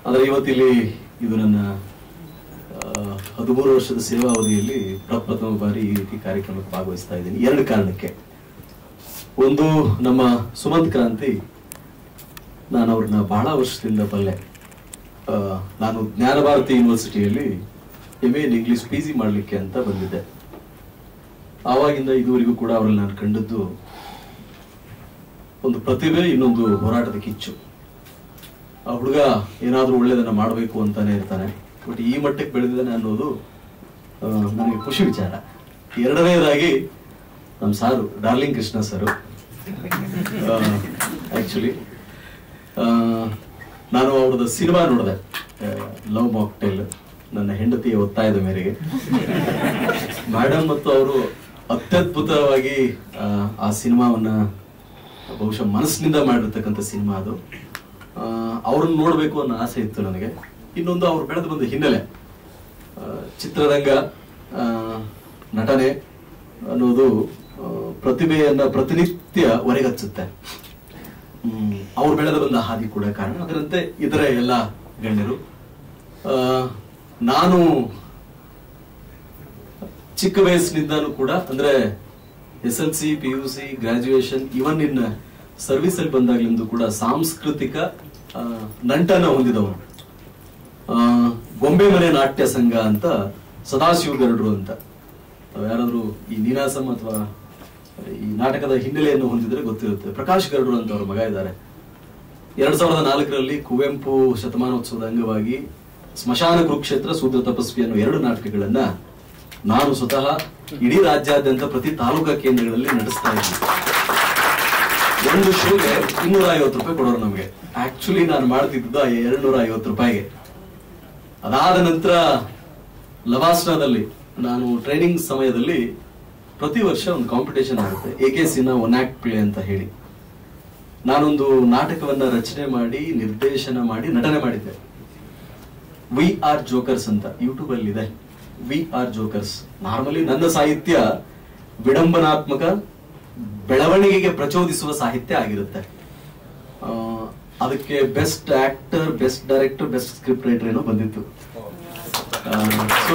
ಆದರೆ ಇವತ್ತಿಲ್ಲಿ ಇದು ನನ್ನ ಆ, ಹದಿಮೂರು ವರ್ಷದ ಸೇವಾವಧಿಯಲ್ಲಿ ಪ್ರಪ್ರಥಮ ಬಾರಿ ಈ ರೀತಿ ಕಾರ್ಯಕ್ರಮಕ್ಕೆ ಭಾಗವಹಿಸ್ತಾ ಇದ್ದೀನಿ ಎರಡು ಕಾರಣಕ್ಕೆ ಒಂದು ನಮ್ಮ ಸುಮಂತ್ ಕ್ರಾಂತಿ ನಾನು ಅವ್ರನ್ನ ಬಹಳ ವರ್ಷದಿಂದ ಬಲ್ಲೆ ಆ, ನಾನು ಜ್ಞಾನ ಭಾರತಿ ಯೂನಿವರ್ಸಿಟಿಯಲ್ಲಿ M A English P G ಮಾಡಲಿಕ್ಕೆ ಅಂತ ಬಂದಿದ್ದೆ ಆವಾಗಿಂದ ಇದುವರೆಗೂ ಕೂಡ ಅವರಲ್ಲಿ ನಾನು ಕಂಡದ್ದು ಒಂದು ಪ್ರತಿಭೆ ಇನ್ನೊಂದು ಹೋರಾಟದ ಕಿಚ್ಚು ಆ ಹುಡುಗ ಏನಾದ್ರೂ ಒಳ್ಳೇದನ್ನ ಮಾಡಬೇಕು ಅಂತಾನೆ ಇರ್ತಾನೆ ಬಟ್ ಈ ಮಟ್ಟಕ್ಕೆ ಬೆಳೆದಿದ್ದಾನೆ ಅನ್ನೋದು ಆ, ನನಗೆ ಖುಷಿ ವಿಚಾರ ಎರಡನೇದಾಗಿ ನಮ್ಮ ಸಾರು ಡಾರ್ಲಿಂಗ್ ಕೃಷ್ಣ ಸರು ಆಕ್ಚುಲಿ ನಾನು ಅವ್ರದ್ದು ಸಿನಿಮಾ ನೋಡಿದೆ ಲವ್ ಮಾಕ್ಟೈಲ್ ನನ್ನ ಹೆಂಡತಿಯ ಒತ್ತಾಯದ ಮೇರೆಗೆ ಮೇಡಮ್ ಮತ್ತು ಅವರು ಅತ್ಯದ್ಭುತವಾಗಿ ಆ, ಆ ಸಿನಿಮಾವನ್ನ ಬಹುಶಃ ಮನಸ್ಸಿನಿಂದ ಮಾಡಿರ್ತಕ್ಕಂಥ ಸಿನಿಮಾ ಅದು ಆ, ಅವ್ರನ್ನ ನೋಡ್ಬೇಕು ಅನ್ನೋ ಆಸೆ ಇತ್ತು ನನಗೆ ಇನ್ನೊಂದು ಅವ್ರು ಬೆಳೆದು ಬಂದ ಹಿನ್ನೆಲೆ ಆ, ಚಿತ್ರರಂಗ ಆ, ನಟನೆ ಅನ್ನೋದು ಆ, ಪ್ರತಿಭೆಯನ್ನ ಪ್ರತಿನಿತ್ಯ ಹೊರಗಚ್ಚುತ್ತೆ ಹ್ಮ್, ಅವ್ರು ಬೆಳೆದು ಬಂದ ಹಾದಿ ಕೂಡ ಕಾರಣ ಅದರಂತೆ ಇತರ ಎಲ್ಲ ಗಣ್ಯರು ಆ, ನಾನು ಚಿಕ್ಕ ವಯಸ್ಸಿನಿಂದನೂ ಕೂಡ ಅಂದ್ರೆ S L C P U C graduation even in service ಅಲ್ಲಿ ಬಂದಾಗ್ಲಿಂದ ಕೂಡ ಸಾಂಸ್ಕೃತಿಕ ಆ, ನಂಟನ ಹೊಂದಿದವನು ಆ, ಗೊಂಬೆ ಮನೆ ನಾಟ್ಯ ಸಂಘ ಅಂತ ಸದಾಶಿವ ಗರುಡ್ರು ಅಂತ ತಾವ್ ಯಾರಾದ್ರೂ ಈ ನೀನಾಸಂ ಅಥವಾ ಈ ನಾಟಕದ ಹಿನ್ನೆಲೆಯನ್ನು ಹೊಂದಿದ್ರೆ ಗೊತ್ತಿರುತ್ತೆ ಪ್ರಕಾಶ್ ಗರುಡ್ರು ಅಂತ ಅವ್ರ ಮಗ ಇದ್ದಾರೆ ಎರಡ್ ಸಾವಿರದ ನಾಲ್ಕರಲ್ಲಿ ಕುವೆಂಪು ಶತಮಾನೋತ್ಸವದ ಅಂಗವಾಗಿ ಸ್ಮಶಾನ ಕುರುಕ್ಷೇತ್ರ ಸೂದ್ರ ತಪಸ್ವಿ ಅನ್ನೋ ಎರಡು ನಾಟಕಗಳನ್ನ ನಾನು ಸ್ವತಃ ಇಡೀ ರಾಜ್ಯಾದ್ಯಂತ ಪ್ರತಿ ತಾಲೂಕಾ ಕೇಂದ್ರಗಳಲ್ಲಿ ನಡೆಸ್ತಾ ಇದ್ದೀನಿ ಒಂದು ಶೋಗೆ ಇನ್ನೂರ ಐವತ್ತು ರೂಪಾಯಿ ಕೊಡೋರು ನಮಗೆ ಆಕ್ಚುಲಿ ನಾನು ಮಾಡ್ತಿದ್ದು ಎರಡ್ ನೂರ ಐವತ್ತು ರೂಪಾಯಿಗೆ ಅದಾದ ನಂತರ ಲವಾಸ್ನಾದಲ್ಲಿ ನಾನು ಟ್ರೈನಿಂಗ್ ಸಮಯದಲ್ಲಿ ಪ್ರತಿ ವರ್ಷ ಒಂದು ಕಾಂಪಿಟೇಷನ್ ಆಗುತ್ತೆ ಎ ಕೆ ಸಿನ ಒನ್ ಆಕ್ಟ್ ಪ್ಲೇ ಅಂತ ಹೇಳಿ ನಾನೊಂದು ನಾಟಕವನ್ನ ರಚನೆ ಮಾಡಿ ನಿರ್ದೇಶನ ಮಾಡಿ ನಟನೆ ಮಾಡಿದ್ದೆ ವಿ ಆರ್ ಜೋಕರ್ಸ್ ಅಂತ ಯೂಟ್ಯೂಬ್ ಅಲ್ಲಿ ಇದೆ ವಿ ಆರ್ ಜೋಕರ್ಸ್ ನಾರ್ಮಲಿ ನನ್ನ ಸಾಹಿತ್ಯ ವಿಡಂಬನಾತ್ಮಕ ಬೆಳವಣಿಗೆಗೆ ಪ್ರಚೋದಿಸುವ ಸಾಹಿತ್ಯ ಆಗಿರುತ್ತೆ ಆ, ಅದಕ್ಕೆ best actor best director best script writer ಏನೋ ಬಂದಿತ್ತು ಸೊ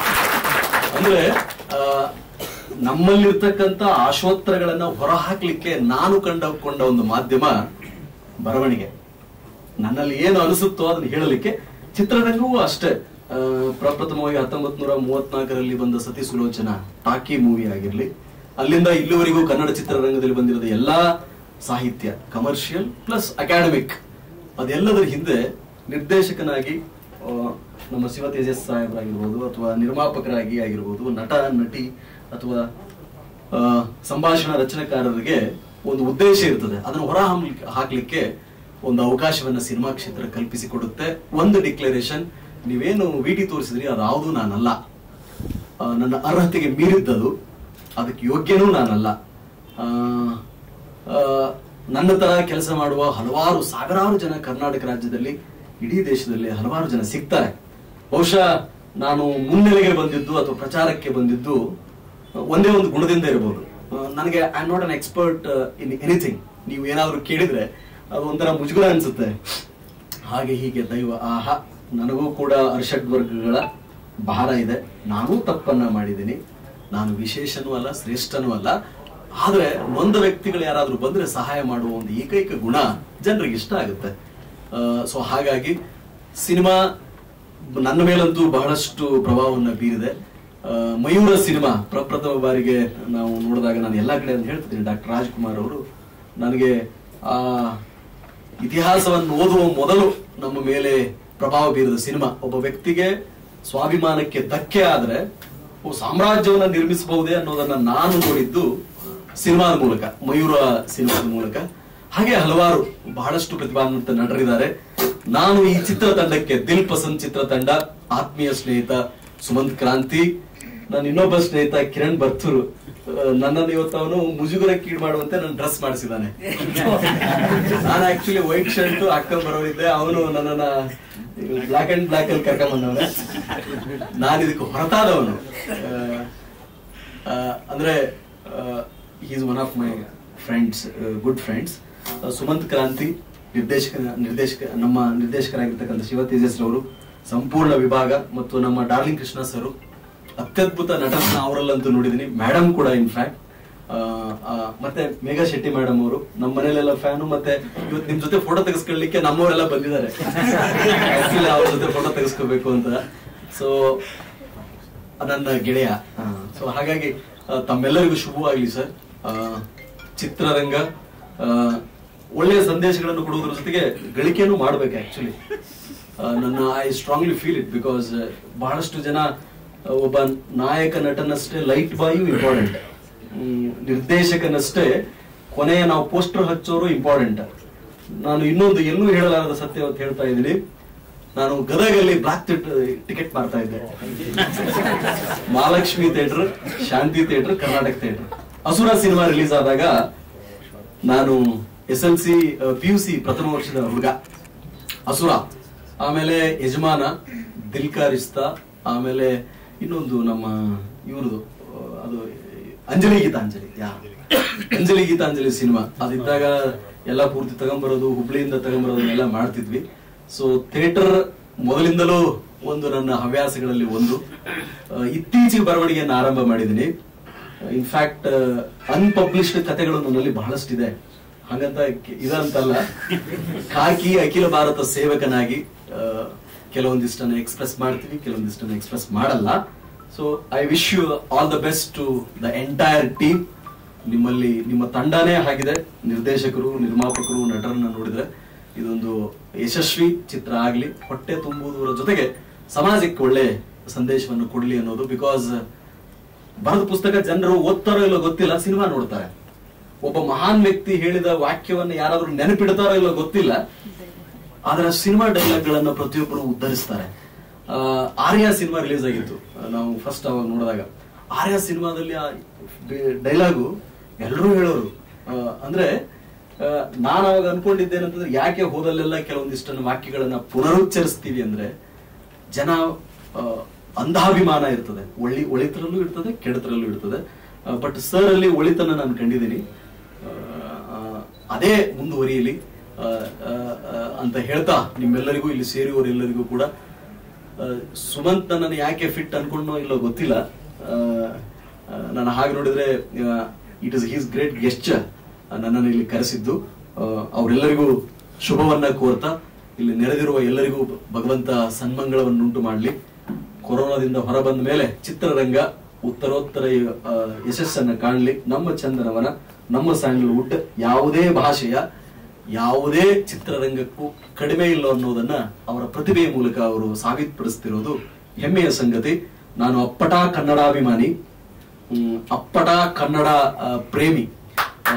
ಅಂದ್ರೆ ಆ, ನಮ್ಮಲ್ಲಿರ್ತಕ್ಕಂಥ ಆಶೋತ್ತರಗಳನ್ನ ಹೊರಹಾಕ್ಲಿಕ್ಕೆ ನಾನು ಕಂಡುಕೊಂಡ ಒಂದು ಮಾಧ್ಯಮ ಬರವಣಿಗೆ ನನ್ನಲ್ಲಿ ಏನು ಅನಿಸುತ್ತೋ ಅದನ್ನ ಹೇಳಲಿಕ್ಕೆ ಚಿತ್ರರಂಗವೂ ಅಷ್ಟೇ ಆ, ಪ್ರಪ್ರಥಮವಾಗಿ ಹತ್ತೊಂಬತ್ ನೂರ ಮೂವತ್ನಾಲ್ಕರಲ್ಲಿ ಬಂದ ಸತಿ ಸುಲೋಚನಾ ಟಾಕಿ ಮೂವಿ ಆಗಿರ್ಲಿ ಅಲ್ಲಿಂದ ಇಲ್ಲಿವರೆಗೂ ಕನ್ನಡ ಚಿತ್ರರಂಗದಲ್ಲಿ ಬಂದಿರೋದ ಎಲ್ಲಾ ಸಾಹಿತ್ಯ ಕಮರ್ಷಿಯಲ್ ಪ್ಲಸ್ ಅಕಾಡೆಮಿಕ್ ಅದೆಲ್ಲದರ ಹಿಂದೆ ನಿರ್ದೇಶಕನಾಗಿ ಆ, ನಮ್ಮ ಶಿವ ತೇಜಸ್ ಸಾಹೇಬರಾಗಿರ್ಬೋದು ಅಥವಾ ನಿರ್ಮಾಪಕರಾಗಿ ಆಗಿರ್ಬೋದು ನಟ ನಟಿ ಅಥವಾ ಆ, ಸಂಭಾಷಣಾ ರಚನೆಕಾರರಿಗೆ ಒಂದು ಉದ್ದೇಶ ಇರ್ತದೆ ಅದನ್ನು ಹೊರ ಹಾಕ್ಲಿಕ್ಕೆ ಒಂದು ಅವಕಾಶವನ್ನ ಸಿನಿಮಾ ಕ್ಷೇತ್ರ ಕಲ್ಪಿಸಿಕೊಡುತ್ತೆ ಒಂದು ಡಿಕ್ಲರೇಷನ್ ನೀವೇನು ವಿಟಿ ತೋರಿಸಿದ್ರಿ ಅದಾವುದು ನಾನಲ್ಲ ಆ, ನನ್ನ ಅರ್ಹತೆಗೆ ಮೀರಿದ್ದದು ಅದಕ್ಕೆ ಯೋಗ್ಯನೂ ನಾನಲ್ಲ ಆ, ಆ, ನನ್ನ ತರ ಕೆಲಸ ಮಾಡುವ ಹಲವಾರು ಸಾವಿರಾರು ಜನ ಕರ್ನಾಟಕ ರಾಜ್ಯದಲ್ಲಿ ಇಡೀ ದೇಶದಲ್ಲಿ ಹಲವಾರು ಜನ ಸಿಗ್ತಾರೆ ಬಹುಶಃ ನಾನು ಮುನ್ನೆಲೆಗೆ ಬಂದಿದ್ದು ಅಥವಾ ಪ್ರಚಾರಕ್ಕೆ ಬಂದಿದ್ದು ಒಂದೇ ಒಂದು ಗುಣದಿಂದ ಇರಬಹುದು ಆ, ನನಗೆ I am not an expert in anything ನೀವು ಏನಾದ್ರೂ ಕೇಳಿದ್ರೆ ಅದು ಒಂಥರ ಮುಜುಗರ ಅನ್ಸುತ್ತೆ ಹಾಗೆ ಹೀಗೆ ದೈವ ಆಹಾ ನನಗೂ ಕೂಡ ಅರ್ಷಡ್ ವರ್ಗಗಳ ಭಾರ ಇದೆ ನಾನೂ ತಪ್ಪನ್ನ ಮಾಡಿದ್ದೀನಿ ನಾನು ವಿಶೇಷನೂ ಅಲ್ಲ ಶ್ರೇಷ್ಠನೂ ಅಲ್ಲ ಆದ್ರೆ ನೊಂದ ವ್ಯಕ್ತಿಗಳು ಯಾರಾದ್ರೂ ಬಂದ್ರೆ ಸಹಾಯ ಮಾಡುವ ಒಂದು ಏಕೈಕ ಗುಣ ಜನರಿಗೆ ಇಷ್ಟ ಆಗುತ್ತೆ ಸೊ ಹಾಗಾಗಿ ಸಿನಿಮಾ ನನ್ನ ಮೇಲಂತೂ ಬಹಳಷ್ಟು ಪ್ರಭಾವವನ್ನು ಬೀರಿದೆ ಆ, ಮಯೂರ ಸಿನಿಮಾ ಪ್ರಪ್ರಥಮ ಬಾರಿಗೆ ನಾವು ನೋಡಿದಾಗ ನಾನು ಎಲ್ಲಾ ಕಡೆ ಅಂತ ಹೇಳ್ತಿದ್ದೀನಿ ಡಾಕ್ಟರ್ ರಾಜ್ಕುಮಾರ್ ಅವರು ನನಗೆ ಆ ಇತಿಹಾಸವನ್ನು ಓದುವ ಮೊದಲು ನಮ್ಮ ಮೇಲೆ ಪ್ರಭಾವ ಬೀರಿದ ಸಿನಿಮಾ ಒಬ್ಬ ವ್ಯಕ್ತಿಗೆ ಸ್ವಾಭಿಮಾನಕ್ಕೆ ಧಕ್ಕೆ ಆದ್ರೆ ಓ ಸಾಮ್ರಾಜ್ಯವನ್ನ ನಿರ್ಮಿಸಬಹುದೇ ಅನ್ನೋದನ್ನ ನಾನು ನೋಡಿದ್ದು ಸಿನಿಮಾದ ಮೂಲಕ ಮಯೂರ ಸಿನಿಮಾದ ಮೂಲಕ ಹಾಗೆ ಹಲವಾರು ಬಹಳಷ್ಟು ಪ್ರತಿಭಾನ್ವಿತ ನಟರಿದ್ದಾರೆ ನಾನು ಈ ಚಿತ್ರತಂಡಕ್ಕೆ ದಿಲ್ ಪಸಂದ್ ಚಿತ್ರತಂಡ ಆತ್ಮೀಯ ಸ್ನೇಹಿತ ಸುಮಂತ್ ಕ್ರಾಂತಿ ನನ್ನ ಇನ್ನೊಬ್ಬ ಸ್ನೇಹಿತ ಕಿರಣ್ ಬರ್ತೂರು ಆ, ನನ್ನನ್ನು ಇವತ್ತು ಅವನು ಮುಜುಗರ ಕೀಡ್ ಮಾಡುವಂತೆ ನನ್ನ ಡ್ರೆಸ್ ಮಾಡಿಸಿದ್ದಾನೆ ನಾನು ಆಕ್ಚುಲಿ ವೈಟ್ ಶರ್ಟ್ ಹಾಕೊಂಡ್ ಬರೋರಿದ್ದೆ ಅವನು ನನ್ನನ್ನ ಬ್ಲಾಕ್ ಅಂಡ್ ಬ್ಲಾಕ್ ಅಲ್ಲಿ ಕರ್ಕೊಂಡ್ ಬಂದವನೆ ನಾನು ಇದಕ್ಕೆ ಹೊರತಾದವನು ಆ, ಆ, ಅಂದ್ರೆ is one of my friends good friends Sumanth Kranthi ನಿರ್ದೇಶಕ ನಿರ್ದೇಶಕ ನಮ್ಮ ನಿರ್ದೇಶಕರಾಗಿರ್ತಕ್ಕಂಥ ಶಿವ ತೇಜಸ್ ಅವರು ಸಂಪೂರ್ಣ ವಿಭಾಗ ಮತ್ತು ನಮ್ಮ ಡಾರ್ಲಿಂಗ್ ಕೃಷ್ಣ ಸರ್ ಅತ್ಯದ್ಭುತ ನಟನ ಅವರಲ್ಲಂತೂ ನೋಡಿದೀನಿ ಮೇಡಮ್ ಕೂಡ ಇನ್ಫ್ಯಾಕ್ಟ್ ಮತ್ತೆ ಮೇಘಾ ಶೆಟ್ಟಿ ಮೇಡಮ್ ಅವರು ನಮ್ಮ ಮನೇಲೆಲ್ಲ ಫ್ಯಾನು ಮತ್ತೆ ಇವತ್ತು ನಿಮ್ ಜೊತೆ ಫೋಟೋ ತೆಗೆಸ್ಕೊಳ್ಳಿಕ್ಕೆ ನಮ್ಮವರೆಲ್ಲ ಬಂದಿದ್ದಾರೆ Actually ಅವ್ರ ಜೊತೆ ಫೋಟೋ ತೆಗೆಸ್ಕೋಬೇಕು ಅಂತ ಸೊ ನನ್ನ ಗೆಳೆಯ ಸೊ ಹಾಗಾಗಿ ಆ, ತಮ್ಮೆಲ್ಲರಿಗೂ ಶುಭವಾಗ್ಲಿ ಸರ್ ಆ, ಚಿತ್ರರಂಗ ಆ, ಒಳ್ಳೆಯ ಸಂದೇಶಗಳನ್ನು ಕೊಡುವುದರ ಜೊತೆಗೆ ಗಳಿಕೆಯನ್ನು ಮಾಡ್ಬೇಕು ಆಕ್ಚುಲಿ ನನ್ನ I strongly feel it because ಬಹಳಷ್ಟು ಜನ ಆ, ಒಬ್ಬ ನಾಯಕ ನಟನಷ್ಟೇ ಲೈಟ್ ಬಾಯು ಇಂಪಾರ್ಟೆಂಟ್ ನಿರ್ದೇಶಕನಷ್ಟೇ ಕೊನೆಯ ನಾವು ಪೋಸ್ಟರ್ ಹಚ್ಚೋರು ಇಂಪಾರ್ಟೆಂಟ್ ನಾನು ಇನ್ನೊಂದು ಎಲ್ಲೂ ಹೇಳಲಾರದ ಸತ್ಯ ಅಂತ ಹೇಳ್ತಾ ಇದ್ದೀನಿ ನಾನು ಗದಗಲ್ಲಿ ಬ್ಲಾಕ್ ಟಿಕೆಟ್ ಮಾಡ್ತಾ ಇದ್ದೆ Mahalakshmi theatre Shanthi theatre Karnataka theatre Asura cinema release ಆದಾಗ ನಾನು S L C P U C ಪ್ರಥಮ ವರ್ಷದ ಹುಡುಗ ಅಸುರ ಆಮೇಲೆ ಯಜಮಾನ ದಿಲ್ಕಾರಿಸ್ತಾ ಆಮೇಲೆ ಇನ್ನೊಂದು ನಮ್ಮ ಇವ್ರದು ಆ, ಅದು ಅಂಜಲಿ ಗೀತಾಂಜಲಿ ಯಾ ಅಂಜಲಿ ಗೀತಾಂಜಲಿ ಸಿನಿಮಾ ಅದಿದ್ದಾಗ ಎಲ್ಲ ಪೂರ್ತಿ ತಗೊಂಬರೋದು ಹುಬ್ಳಿಯಿಂದ ತಗೊಂಬರೋದು ಎಲ್ಲ ಮಾಡ್ತಿದ್ವಿ ಸೊ ಥಿಯೇಟರ್ ಮೊದಲಿಂದಲೂ ಒಂದು ನನ್ನ ಹವ್ಯಾಸಗಳಲ್ಲಿ ಒಂದು ಆ, ಇತ್ತೀಚೆಗೆ ಬರವಣಿಗೆಯನ್ನು ಆರಂಭ ಮಾಡಿದ್ದೀನಿ ಇನ್ಫ್ಯಾಕ್ಟ್ ಅನ್ಪಬ್ಲಿಷ್ಡ್ ಕಥೆಗಳು ನನ್ನಲ್ಲಿ ಬಹಳಷ್ಟಿದೆ ಹಾಗಂತ ಕೆ- ಇದಂತಲ್ಲ ಕಾಕಿ ಅಖಿಲ ಭಾರತ ಸೇವಕನಾಗಿ ಆ, ಕೆಲವೊಂದಿಷ್ಟನ್ನ ಎಕ್ಸ್ಪ್ರೆಸ್ ಮಾಡ್ತೀವಿ ಕೆಲವೊಂದಿಷ್ಟನ್ನ ಎಕ್ಸ್ಪ್ರೆಸ್ ಮಾಡಲ್ಲ so I wish you all the best to the entire team ನಿಮ್ಮಲ್ಲಿ ನಿಮ್ಮ ತಂಡನೇ ಆಗಿದೆ ನಿರ್ದೇಶಕರು ನಿರ್ಮಾಪಕರು ನಟರನ್ನ ನೋಡಿದ್ರೆ ಇದೊಂದು ಯಶಸ್ವಿ ಚಿತ್ರ ಆಗ್ಲಿ ಹೊಟ್ಟೆ ತುಂಬುವುದರ ಜೊತೆಗೆ ಸಮಾಜಕ್ಕೆ ಒಳ್ಳೆ ಸಂದೇಶವನ್ನು ಕೊಡ್ಲಿ ಅನ್ನೋದು ಬಿಕಾಸ್ ಬರೆದ ಪುಸ್ತಕ ಜನರು ಓದ್ತಾರೋ ಇಲ್ಲೋ ಗೊತ್ತಿಲ್ಲ ಸಿನಿಮಾ ನೋಡ್ತಾರೆ ಒಬ್ಬ ಮಹಾನ್ ವ್ಯಕ್ತಿ ಹೇಳಿದ ವಾಕ್ಯವನ್ನ ಯಾರಾದ್ರೂ ನೆನಪಿಡ್ತಾರೋ ಇಲ್ಲೋ ಗೊತ್ತಿಲ್ಲ ಆದ್ರೆ ಸಿನಿಮಾ ಡೈಲಾಗ್ ಗಳನ್ನ ಪ್ರತಿಯೊಬ್ಬರು ಉದ್ಧರಿಸ್ತಾರೆ ಆ, ಆರ್ಯ ಸಿನಿಮಾ ರಿಲೀಸ್ ಆಗಿತ್ತು ಆ, ನಾವು ಫಸ್ಟ್ ಅವಾಗ ನೋಡಿದಾಗ ಆರ್ಯ ಸಿನಿಮಾದಲ್ಲಿ ಆ ಡೈಲಾಗು ಎಲ್ಲರೂ ಹೇಳೋರು ಆ, ಅಂದ್ರೆ ಆ, ನಾನು ಅವಾಗ ಅನ್ಕೊಂಡಿದ್ದೇನಂತಂದ್ರೆ ಯಾಕೆ ಹೋದಲ್ಲೆಲ್ಲ ಕೆಲವೊಂದಿಷ್ಟನ್ನು ವಾಕ್ಯಗಳನ್ನ ಪುನರುಚ್ಚರಿಸ್ತೀವಿ ಅಂದ್ರೆ ಜನ ಆ, ಅಂಧಾಭಿಮಾನ ಇರ್ತದೆ ಒಳ್ಳಿ ಒಳಿತರಲ್ಲೂ ಇರ್ತದೆ ಕೆಡತರಲ್ಲೂ ಇರ್ತದೆ ಬಟ್ ಸರ್ ಅಲ್ಲಿ ಒಳಿತನ ನಾನು ಕಂಡಿದ್ದೀನಿ ಆ, ಆ, ಅದೇ ಮುಂದುವರಿಯಲಿ ಆ, ಆ, ಆ, ಅಂತ ಹೇಳ್ತಾ ನಿಮ್ಮೆಲ್ಲರಿಗೂ ಇಲ್ಲಿ ಸೇರಿರೋರೆಲ್ಲರಿಗೂ ಕೂಡ ಆ, ಸುಮಂತ್ ನನ್ನನ್ನು ಯಾಕೆ ಫಿಟ್ ಅನ್ಕೊಂಡೋ ಇಲ್ಲೋ ಗೊತ್ತಿಲ್ಲ ಆ, ಆ, ನಾನು ಹಾಗೆ ನೋಡಿದ್ರೆ it is he's great gesture ನನ್ನನ್ನು ಇಲ್ಲಿ ಕರೆಸಿದ್ದು ಆ, ಅವರೆಲ್ಲರಿಗೂ ಶುಭವನ್ನ ಕೋರ್ತಾ ಇಲ್ಲಿ ನೆರೆದಿರುವ ಎಲ್ಲರಿಗೂ ಭಗವಂತ ಸನ್ಮಂಗಳವನ್ನುಂಟು ಮಾಡಲಿ ಕೊರೋನಾದಿಂದ ಹೊರಬಂದ ಮೇಲೆ ಚಿತ್ರರಂಗ ಉತ್ತರೋತ್ತರ ಆ, ಯಶಸ್ಸನ್ನ ಕಾಣಲಿ ನಮ್ಮ ಚಂದನವನ ನಮ್ಮ ಸ್ಯಾಂಡಲ್ವುಡ್ ಯಾವುದೇ ಭಾಷೆಯ ಯಾವುದೇ ಚಿತ್ರರಂಗಕ್ಕೂ ಕಡಿಮೆ ಇಲ್ಲ ಅನ್ನೋದನ್ನ ಅವರ ಪ್ರತಿಭೆಯ ಮೂಲಕ ಅವರು ಸಾಬೀತುಪಡಿಸ್ತಿರೋದು ಹೆಮ್ಮೆಯ ಸಂಗತಿ ನಾನು ಅಪ್ಪಟ ಕನ್ನಡಾಭಿಮಾನಿ ಹ್ಮ್, ಅಪ್ಪಟ ಕನ್ನಡ ಆ, ಪ್ರೇಮಿ ಆ,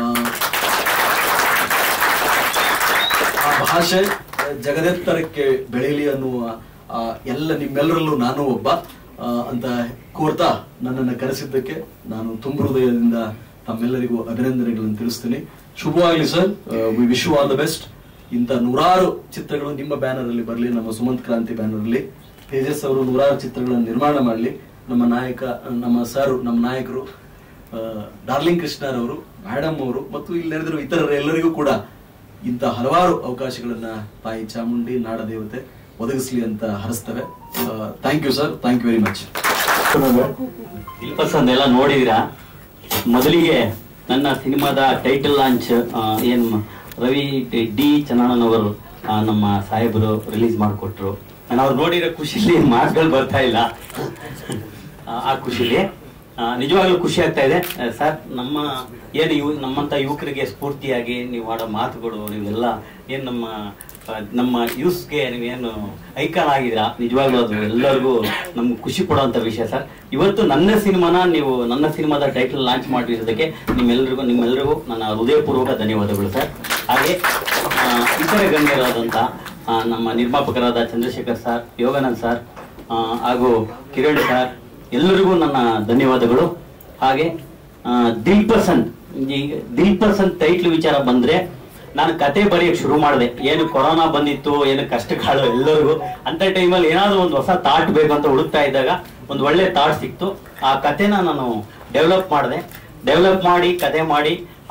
ಆ ಭಾಷೆ ಜಗದೆತ್ತರಕ್ಕೆ ಬೆಳೆಯಲಿ ಅನ್ನುವ ಆ, ಎಲ್ಲ ನಿಮ್ಮೆಲ್ಲರಲ್ಲೂ ನಾನು ಒಬ್ಬ ಆ, ಅಂತ ಕೋರ್ತಾ ನನ್ನನ್ನು ಕರೆಸಿದ್ದಕ್ಕೆ ನಾನು ತುಂಬ ಹೃದಯದಿಂದ ತಮ್ಮೆಲ್ಲರಿಗೂ ಅಭಿನಂದನೆಗಳನ್ನು ತಿಳಿಸ್ತೀನಿ ಶುಭವಾಗಲಿ sir we wish all the best ಇಂಥ ನೂರಾರು ಚಿತ್ರಗಳು ನಿಮ್ಮ ಬ್ಯಾನರ್ ಅಲ್ಲಿ ಬರಲಿ ನಮ್ಮ ಸುಮಂತ್ ಕ್ರಾಂತಿ ಬ್ಯಾನರ್ ಅಲ್ಲಿ ತೇಜಸ್ ಅವರು ನೂರಾರು ಚಿತ್ರಗಳನ್ನು ನಿರ್ಮಾಣ ಮಾಡಲಿ ನಮ್ಮ ನಾಯಕ ನಮ್ಮ ಸರ್ ನಮ್ಮ ನಾಯಕರು ಆ, ಡಾರ್ಲಿಂಗ್ ಕೃಷ್ಣರವರು ಮೇಡಮ್ ಅವರು ಮತ್ತು ಇಲ್ಲಿ ನೆರೆದಿರುವ ಇತರರ ಎಲ್ಲರಿಗೂ ಕೂಡ ಇಂಥ ಹಲವಾರು ಅವಕಾಶಗಳನ್ನ ತಾಯಿ ಚಾಮುಂಡಿ ನಾಡ ದೇವತೆ ಒದಗಿಸ್ಲಿ ಅಂತ ಹರಿಸ್ತವೆ thank you sir thank you very much Dilpasand ಎಲ್ಲ ನೋಡಿದಿರಾ ಮೊದಲಿಗೆ ನನ್ನ ಸಿನಿಮಾದ ಟೈಟಲ್ ಲಾಂಚ್ ಏನು ರವಿ ಡಿ ಚನ್ನಣ್ಣನವರು ಆ, ನಮ್ಮ ಸಾಹೇಬರು ರಿಲೀಸ್ ಮಾಡಿಕೊಟ್ರು ನಾನು ಅವ್ರು ನೋಡಿರೋ ಖುಷಿಲಿ ಮಾರ್ಕ್ಗಳು ಬರ್ತಾ ಇಲ್ಲ ಆ, ಆ ಖುಷಿಲಿ ಆ, ನಿಜವಾಗ್ಲೂ ಖುಷಿ ಆಗ್ತಾ ಇದೆ ಆ, ಸರ್ ನಮ್ಮ ಏನು ಇವ್ ನಮ್ಮಂತ ಯುವಕರಿಗೆ ಸ್ಫೂರ್ತಿಯಾಗಿ ನೀವು ಆಡೋ ಮಾತುಗಳು ನೀವೆಲ್ಲ ಏನು ನಮ್ಮ ಆ, ನಮ್ಮ ಯೂಸ್ಗೆ ನೀವೇನು ಐಕಾನ್ ಆಗಿದ್ದೀರಾ ನಿಜವಾಗ್ಲೂ ಅದು ಎಲ್ಲರಿಗೂ ನಮ್ಗೆ ಖುಷಿ ಕೊಡುವಂತ ವಿಷಯ ಸರ್ ಇವತ್ತು ನನ್ನ ಸಿನಿಮಾನ ನೀವು ನನ್ನ ಸಿನಿಮಾದ ಟೈಟಲ್ ಲಾಂಚ್ ಮಾಡಿರೋದಕ್ಕೆ ನಿಮ್ಮೆಲ್ಲರಿಗೂ ನಿಮ್ಮೆಲ್ಲರಿಗೂ ನನ್ನ ಹೃದಯಪೂರ್ವಕ ಧನ್ಯವಾದಗಳು ಸರ್ ಹಾಗೆ ಆ, ಇತರೆ ಗಣ್ಯರಾದಂಥ ಆ, ನಮ್ಮ ನಿರ್ಮಾಪಕರಾದ ಚಂದ್ರಶೇಖರ್ ಸರ್ ಯೋಗಾನಂದ್ ಸರ್ ಆ, ಹಾಗೂ ಕಿರಣ್ ಸರ್ ಎಲ್ಲರಿಗೂ ನನ್ನ ಧನ್ಯವಾದಗಳು ಹಾಗೆ ಆ, ದಿಲ್ ಪಸಂದ್ ಈಗ ದಿಲ್ ಪಸಂದ್ ಟೈಟ್ಲ್ ವಿಚಾರ ಬಂದ್ರೆ ನಾನು ಕತೆ ಬರೆಯಕ್ ಶುರು ಮಾಡಿದೆ ಏನು ಕೊರೋನಾ ಬಂದಿತ್ತು ಏನು ಕಷ್ಟಗಳು ಎಲ್ಲರಿಗೂ ಅಂತ ಟೈಮಲ್ಲಿ ಏನಾದ್ರು ಒಂದು ಹೊಸ ಥಾಟ್ ಬೇಕು ಅಂತ ಹುಡುಕ್ತಾ ಇದ್ದಾಗ ಒಂದು ಒಳ್ಳೆ ಥಾಟ್ ಸಿಕ್ತು ಆ ಕತೆನ ನಾನು ಡೆವಲಪ್ ಮಾಡಿದೆ ಡೆವಲಪ್ ಮಾಡಿ ಕತೆ ಮಾಡಿ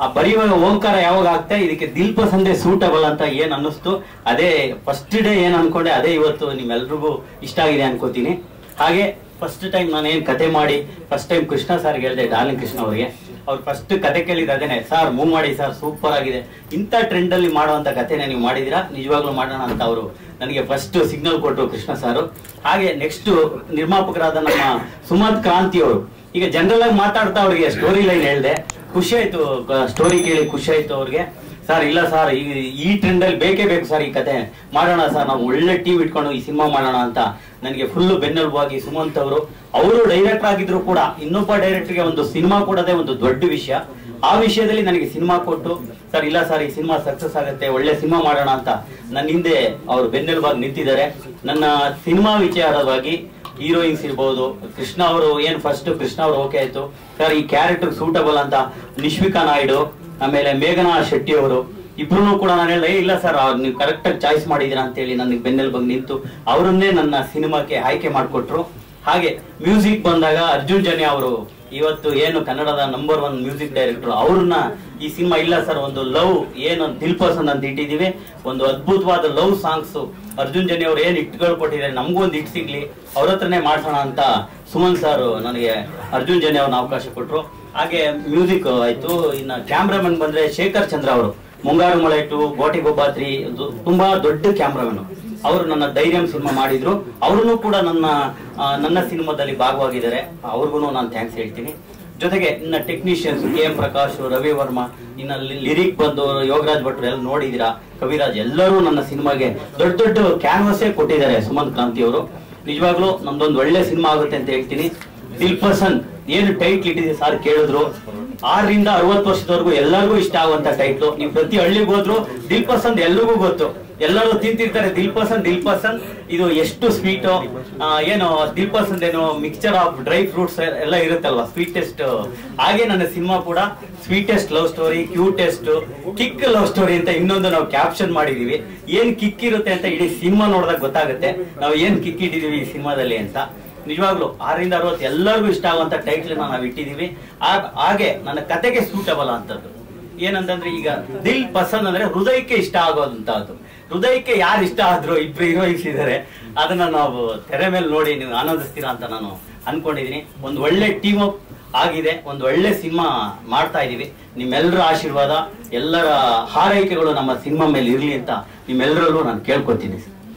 ಆ ಬರೆಯುವಾಗ ಓಂಕಾರ ಯಾವಾಗ ಆಗ್ತಾ ಇದಕ್ಕೆ ದಿಲ್ ಪಸಂದೆ ಸೂಟಬಲ್ ಅಂತ ಏನ್ ಅನ್ನಿಸ್ತು ಅದೇ ಫಸ್ಟ್ ಡೇ ಏನ್ ಅನ್ಕೊಂಡೆ ಅದೇ ಇವತ್ತು ನಿಮ್ಮೆಲ್ರಿಗೂ ಇಷ್ಟ ಆಗಿದೆ ಅನ್ಕೋತೀನಿ ಹಾಗೆ ಫಸ್ಟ್ ಟೈಮ್ ನಾನು ಏನ್ ಕತೆ ಮಾಡಿ ಫಸ್ಟ್ ಟೈಮ್ ಕೃಷ್ಣ ಸರ್ ಹೇಳಿದೆ ಡಾರ್ಲಿಂಗ್ ಕೃಷ್ಣ ಅವರಿಗೆ ಅವ್ರು ಫಸ್ಟ್ ಕತೆ ಕೇಳಿದ ಅದೇನೆ ಸರ್ ಮೂವ್ ಮಾಡಿ ಸರ್ ಸೂಪರ್ ಆಗಿದೆ ಇಂಥ ಟ್ರೆಂಡ್ ಅಲ್ಲಿ ಮಾಡುವಂತ ಕಥೆನ ನೀವು ಮಾಡಿದಿರಾ ನಿಜವಾಗ್ಲೂ ಮಾಡೋಣ ಅಂತ ಅವರು ನನಗೆ ಫಸ್ಟ್ ಸಿಗ್ನಲ್ ಕೊಟ್ಟರು ಕೃಷ್ಣ ಸರ್ ಹಾಗೆ ನೆಕ್ಸ್ಟ್ ನಿರ್ಮಾಪಕರಾದ ನಮ್ಮ ಸುಮಂತ್ ಕ್ರಾಂತಿ ಅವರು ಈಗ ಜನರಲ್ ಆಗಿ ಮಾತಾಡ್ತಾ ಅವ್ರಿಗೆ ಸ್ಟೋರಿ ಲೈನ್ ಹೇಳಿದೆ ಖುಷಿ ಆಯ್ತು ಸ್ಟೋರಿ ಕೇಳಿ ಖುಷಿ ಆಯ್ತು ಅವ್ರಿಗೆ ಸರ್ ಇಲ್ಲ ಸರ್ ಈ ಈ ಟ್ರೆಂಡ್ ಅಲ್ಲಿ ಬೇಕೇ ಬೇಕು ಸರ್ ಈ ಕತೆ ಮಾಡೋಣ ಸರ್ ನಾವು ಒಳ್ಳೆ ಟೀಮ್ ಇಟ್ಕೊಂಡು ಈ ಸಿನಿಮಾ ಮಾಡೋಣ ಅಂತ ನನಗೆ ಫುಲ್ ಬೆನ್ನೆಲುಬಾಗಿ ಸುಮಂತ್ ಅವರು ಅವರು ಡೈರೆಕ್ಟರ್ ಆಗಿದ್ರು ಕೂಡ ಇನ್ನೊಬ್ಬ ಡೈರೆಕ್ಟರ್ಗೆ ಒಂದು ಸಿನಿಮಾ ಕೊಡೋದೇ ಒಂದು ದೊಡ್ಡ ವಿಷಯ ಆ ವಿಷಯದಲ್ಲಿ ನನಗೆ ಸಿನಿಮಾ ಕೊಟ್ಟು ಸರ್ ಇಲ್ಲ ಸರ್ ಈ ಸಿನಿಮಾ ಸಕ್ಸಸ್ ಆಗುತ್ತೆ ಒಳ್ಳೆ ಸಿನಿಮಾ ಮಾಡೋಣ ಅಂತ ನನ್ನ ಹಿಂದೆ ಅವರು ಬೆನ್ನೆಲುಬಾಗಿ ನಿಂತಿದ್ದಾರೆ ನನ್ನ ಸಿನಿಮಾ ವಿಚಾರವಾಗಿ ಹೀರೋಯಿನ್ಸ್ ಇರ್ಬೋದು ಕೃಷ್ಣ ಅವರು ಏನ್ ಫಸ್ಟ್ ಕೃಷ್ಣ ಅವರು ಓಕೆ ಆಯ್ತು ಸರ್ ಈ ಕ್ಯಾರೆಕ್ಟರ್ ಸೂಟಬಲ್ ಅಂತ ನಿಶ್ವಿಕಾ ನಾಯ್ಡು ಆಮೇಲೆ ಮೇಘನಾ ಶೆಟ್ಟಿ ಅವರು ಇಬ್ರು ಕೂಡ ನಾನು ಹೇಳಿದೆ "ಏ, ಇಲ್ಲ ಸರ್ ನೀವು ಕರೆಕ್ಟ್ ಆಗಿ ಚಾಯ್ಸ್ ಮಾಡಿದೀರಾ ಅಂತ ಹೇಳಿ ನನಗೆ ಬೆನ್ನೆಲ್ ಬಂದು ನಿಂತು ಅವರನ್ನೇ ನನ್ನ ಸಿನಿಮಾಕ್ಕೆ ಆಯ್ಕೆ ಮಾಡಿಕೊಟ್ರು ಹಾಗೆ ಮ್ಯೂಸಿಕ್ ಬಂದಾಗ ಅರ್ಜುನ್ ಜನ್ಯ ಅವರು ಇವತ್ತು ಏನು ಕನ್ನಡದ ನಂಬರ್ ಒನ್ ಮ್ಯೂಸಿಕ್ ಡೈರೆಕ್ಟರ್ ಅವ್ರನ್ನ ಈ ಸಿನಿಮಾ ಇಲ್ಲ ಸರ್ ಒಂದು ಲವ್ ಏನು ದಿಲ್ ಪಸಂದ್ ಅಂತ ಇಟ್ಟಿದೀವಿ ಒಂದು ಅದ್ಭುತವಾದ ಲವ್ ಸಾಂಗ್ಸ್ ಅರ್ಜುನ್ ಜನ್ಯ ಅವ್ರು ಏನ್ ಇಟ್ಗಳು ಕೊಟ್ಟಿದ್ದಾರೆ ನಮಗೂ ಒಂದು ಇಟ್ ಸಿಗ್ಲಿ ಅವ್ರ ಹತ್ರನೇ ಮಾಡ್ಸೋಣ ಅಂತ ಸುಮನ್ ಸರ್ ನನಗೆ ಅರ್ಜುನ್ ಜನ್ಯ ಅವ್ರನ್ನ ಅವಕಾಶ ಕೊಟ್ರು ಹಾಗೆ ಮ್ಯೂಸಿಕ್ ಆಯ್ತು ಇನ್ನ ಕ್ಯಾಮ್ರಾಮನ್ ಬಂದ್ರೆ ಶೇಖರ್ ಚಂದ್ರ ಅವರು ಮುಂಗಾರು ಮಳೆ ಟು ಗೋಟಿ ಗೊಬ್ಬಾತ್ರಿ ಇದು ತುಂಬಾ ದೊಡ್ಡ ಕ್ಯಾಮ್ರಾಮನ್ ಅವರು ನನ್ನ ಧೈರ್ಯಂ ಸಿನಿಮಾ ಮಾಡಿದ್ರು ಅವ್ರೂ ಕೂಡ ನನ್ನ ಆ, ನನ್ನ ಸಿನಿಮಾದಲ್ಲಿ ಭಾಗವಾಗಿದ್ದಾರೆ ಅವ್ರಿಗೂ ನಾನು ಥ್ಯಾಂಕ್ಸ್ ಹೇಳ್ತೀನಿ ಜೊತೆಗೆ ಇನ್ನ technicians K M Prakash Ravi Varma ಇನ್ನ ಲಿರಿಕ್ ಬಂದು ಯೋಗರಾಜ್ ಭಟ್ರು ಎಲ್ಲ ನೋಡಿದಿರಾ ಕವಿರಾಜ್ ಎಲ್ಲರೂ ನನ್ನ ಸಿನಿಮಾಗೆ ದೊಡ್ಡ ದೊಡ್ಡ ಕ್ಯಾನ್ವಸೇ ಕೊಟ್ಟಿದ್ದಾರೆ ಸುಮಂತ್ ಕ್ರಾಂತಿ ಅವರು ನಿಜವಾಗ್ಲೂ ನಮ್ದೊಂದು ಒಳ್ಳೆ ಸಿನಿಮಾ ಆಗುತ್ತೆ ಅಂತ ಹೇಳ್ತೀನಿ ದಿಲ್ ಪಸಂದ್ ಏನು ಟೈಟ್ಲ್ ಇಟ್ಟಿದೆ ಸರ್ ಕೇಳಿದ್ರು ಆರರಿಂದ ಅರವತ್ತು ವರ್ಷದವರೆಗೂ ಎಲ್ಲರಿಗೂ ಇಷ್ಟ ಆಗುವಂತ ಟೈಟ್ಲು ನೀವು ಪ್ರತಿ ಹಳ್ಳಿಗೆ ಹೋದ್ರು ದಿಲ್ ಪಸಂದ್ ಎಲ್ರಿಗೂ ಗೊತ್ತು ಎಲ್ಲರೂ ತಿಂತಿರ್ತಾರೆ ದಿಲ್ ಪಸಂದ್ ದಿಲ್ ಪಸಂದ್ ಇದು ಎಷ್ಟು ಸ್ವೀಟು ಏನು ದಿಲ್ ಪಸಂದ್ ಏನು ಮಿಕ್ಸ್ಚರ್ ಆಫ್ ಡ್ರೈ ಫ್ರೂಟ್ಸ್ ಎಲ್ಲ ಇರುತ್ತಲ್ವಾ ಸ್ವೀಟೆಸ್ಟ್ ಹಾಗೆ ನನ್ನ ಸಿನಿಮಾ ಕೂಡ sweetest love story cutest kick love story ಅಂತ ಇನ್ನೊಂದು ನಾವು ಕ್ಯಾಪ್ಷನ್ ಮಾಡಿದೀವಿ ಏನ್ ಕಿಕ್ ಇರುತ್ತೆ ಅಂತ ಇಡೀ ಸಿನಿಮಾ ನೋಡಿದಾಗ ಗೊತ್ತಾಗುತ್ತೆ ನಾವು ಏನ್ ಕಿಕ್ ಇಟ್ಟಿದೀವಿ ಈ ಸಿನಿಮಾದಲ್ಲಿ ಅಂತ ನಿಜವಾಗ್ಲು ಆರರಿಂದ ಅರವತ್ತು ಎಲ್ಲರಿಗೂ ಇಷ್ಟ ಆಗುವಂತ ಟೈಟ್ಲ್ ನಾವು ಇಟ್ಟಿದೀವಿ ಆ- ಹಾಗೆ ನನ್ನ ಕತೆಗೆ ಸೂಟಬಲ್ ಅಂತದ್ದು ಏನಂತಂದ್ರೆ ಈಗ ದಿಲ್ ಪಸಂದ್ ಅಂದ್ರೆ ಹೃದಯಕ್ಕೆ ಇಷ್ಟ ಆಗೋದಂತದ್ದು ಹೃದಯಕ್ಕೆ ಯಾರು ಇಷ್ಟ ಆದ್ರು ಇಬ್ರು ಹೀರೋಯಿನ್ಸ್ ಇದಾರೆ ಅದನ್ನ ನಾವು ತೆರೆ ಮೇಲೆ ನೋಡಿ ನೀವು ಆನಂದಿಸ್ತೀರಾ ಅಂತ ನಾನು ಅನ್ಕೊಂಡಿದೀನಿ ಒಂದು ಒಳ್ಳೆ ಟೀಮ್ ಅಪ್ ಆಗಿದೆ ಒಂದು ಒಳ್ಳೆ ಸಿನಿಮಾ ಮಾಡ್ತಾ ಇದೀವಿ ನಿಮ್ಮೆಲ್ಲರ ಆಶೀರ್ವಾದ ಎಲ್ಲರ ಹಾರೈಕೆಗಳು ನಮ್ಮ ಸಿನಿಮಾ ಮೇಲೆ ಇರ್ಲಿ ಅಂತ ನಿಮ್ಮೆಲ್ಲರಲ್ಲೂ ನಾನು ಕೇಳ್ಕೊತೀನಿ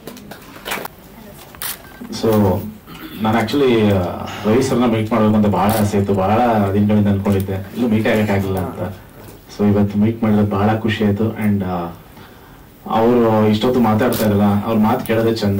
ಸೊ ನಾನು ಆಕ್ಚುಲಿ ರವಿ ಸರ್ನ ಮೀಟ್ ಮಾಡ್ಬೇಕು ಅಂತ ಬಹಳ ಆಸೆ ಇತ್ತು ಬಹಳ ದಿನಗಳಿಂದ ಅನ್ಕೊಂಡಿದ್ದೆ ಇಲ್ಲೂ ಮೀಟ್ ಆಗಕ್ಕಾಗಿಲ್ಲ ಅಂತ ಸೊ ಇವತ್ತು ಮೀಟ್ ಮಾಡಿದ್ರೆ ಬಹಳ ಖುಷಿ ಆಯ್ತು ಅಂಡ್ ಅವರು ಇಷ್ಟೊತ್ತು ಮಾತಾಡ್ತಾ ಇರಲ್ಲ ಅವ್ರ ಮಾತು ಕೇಳೋದೇ ಚಂದ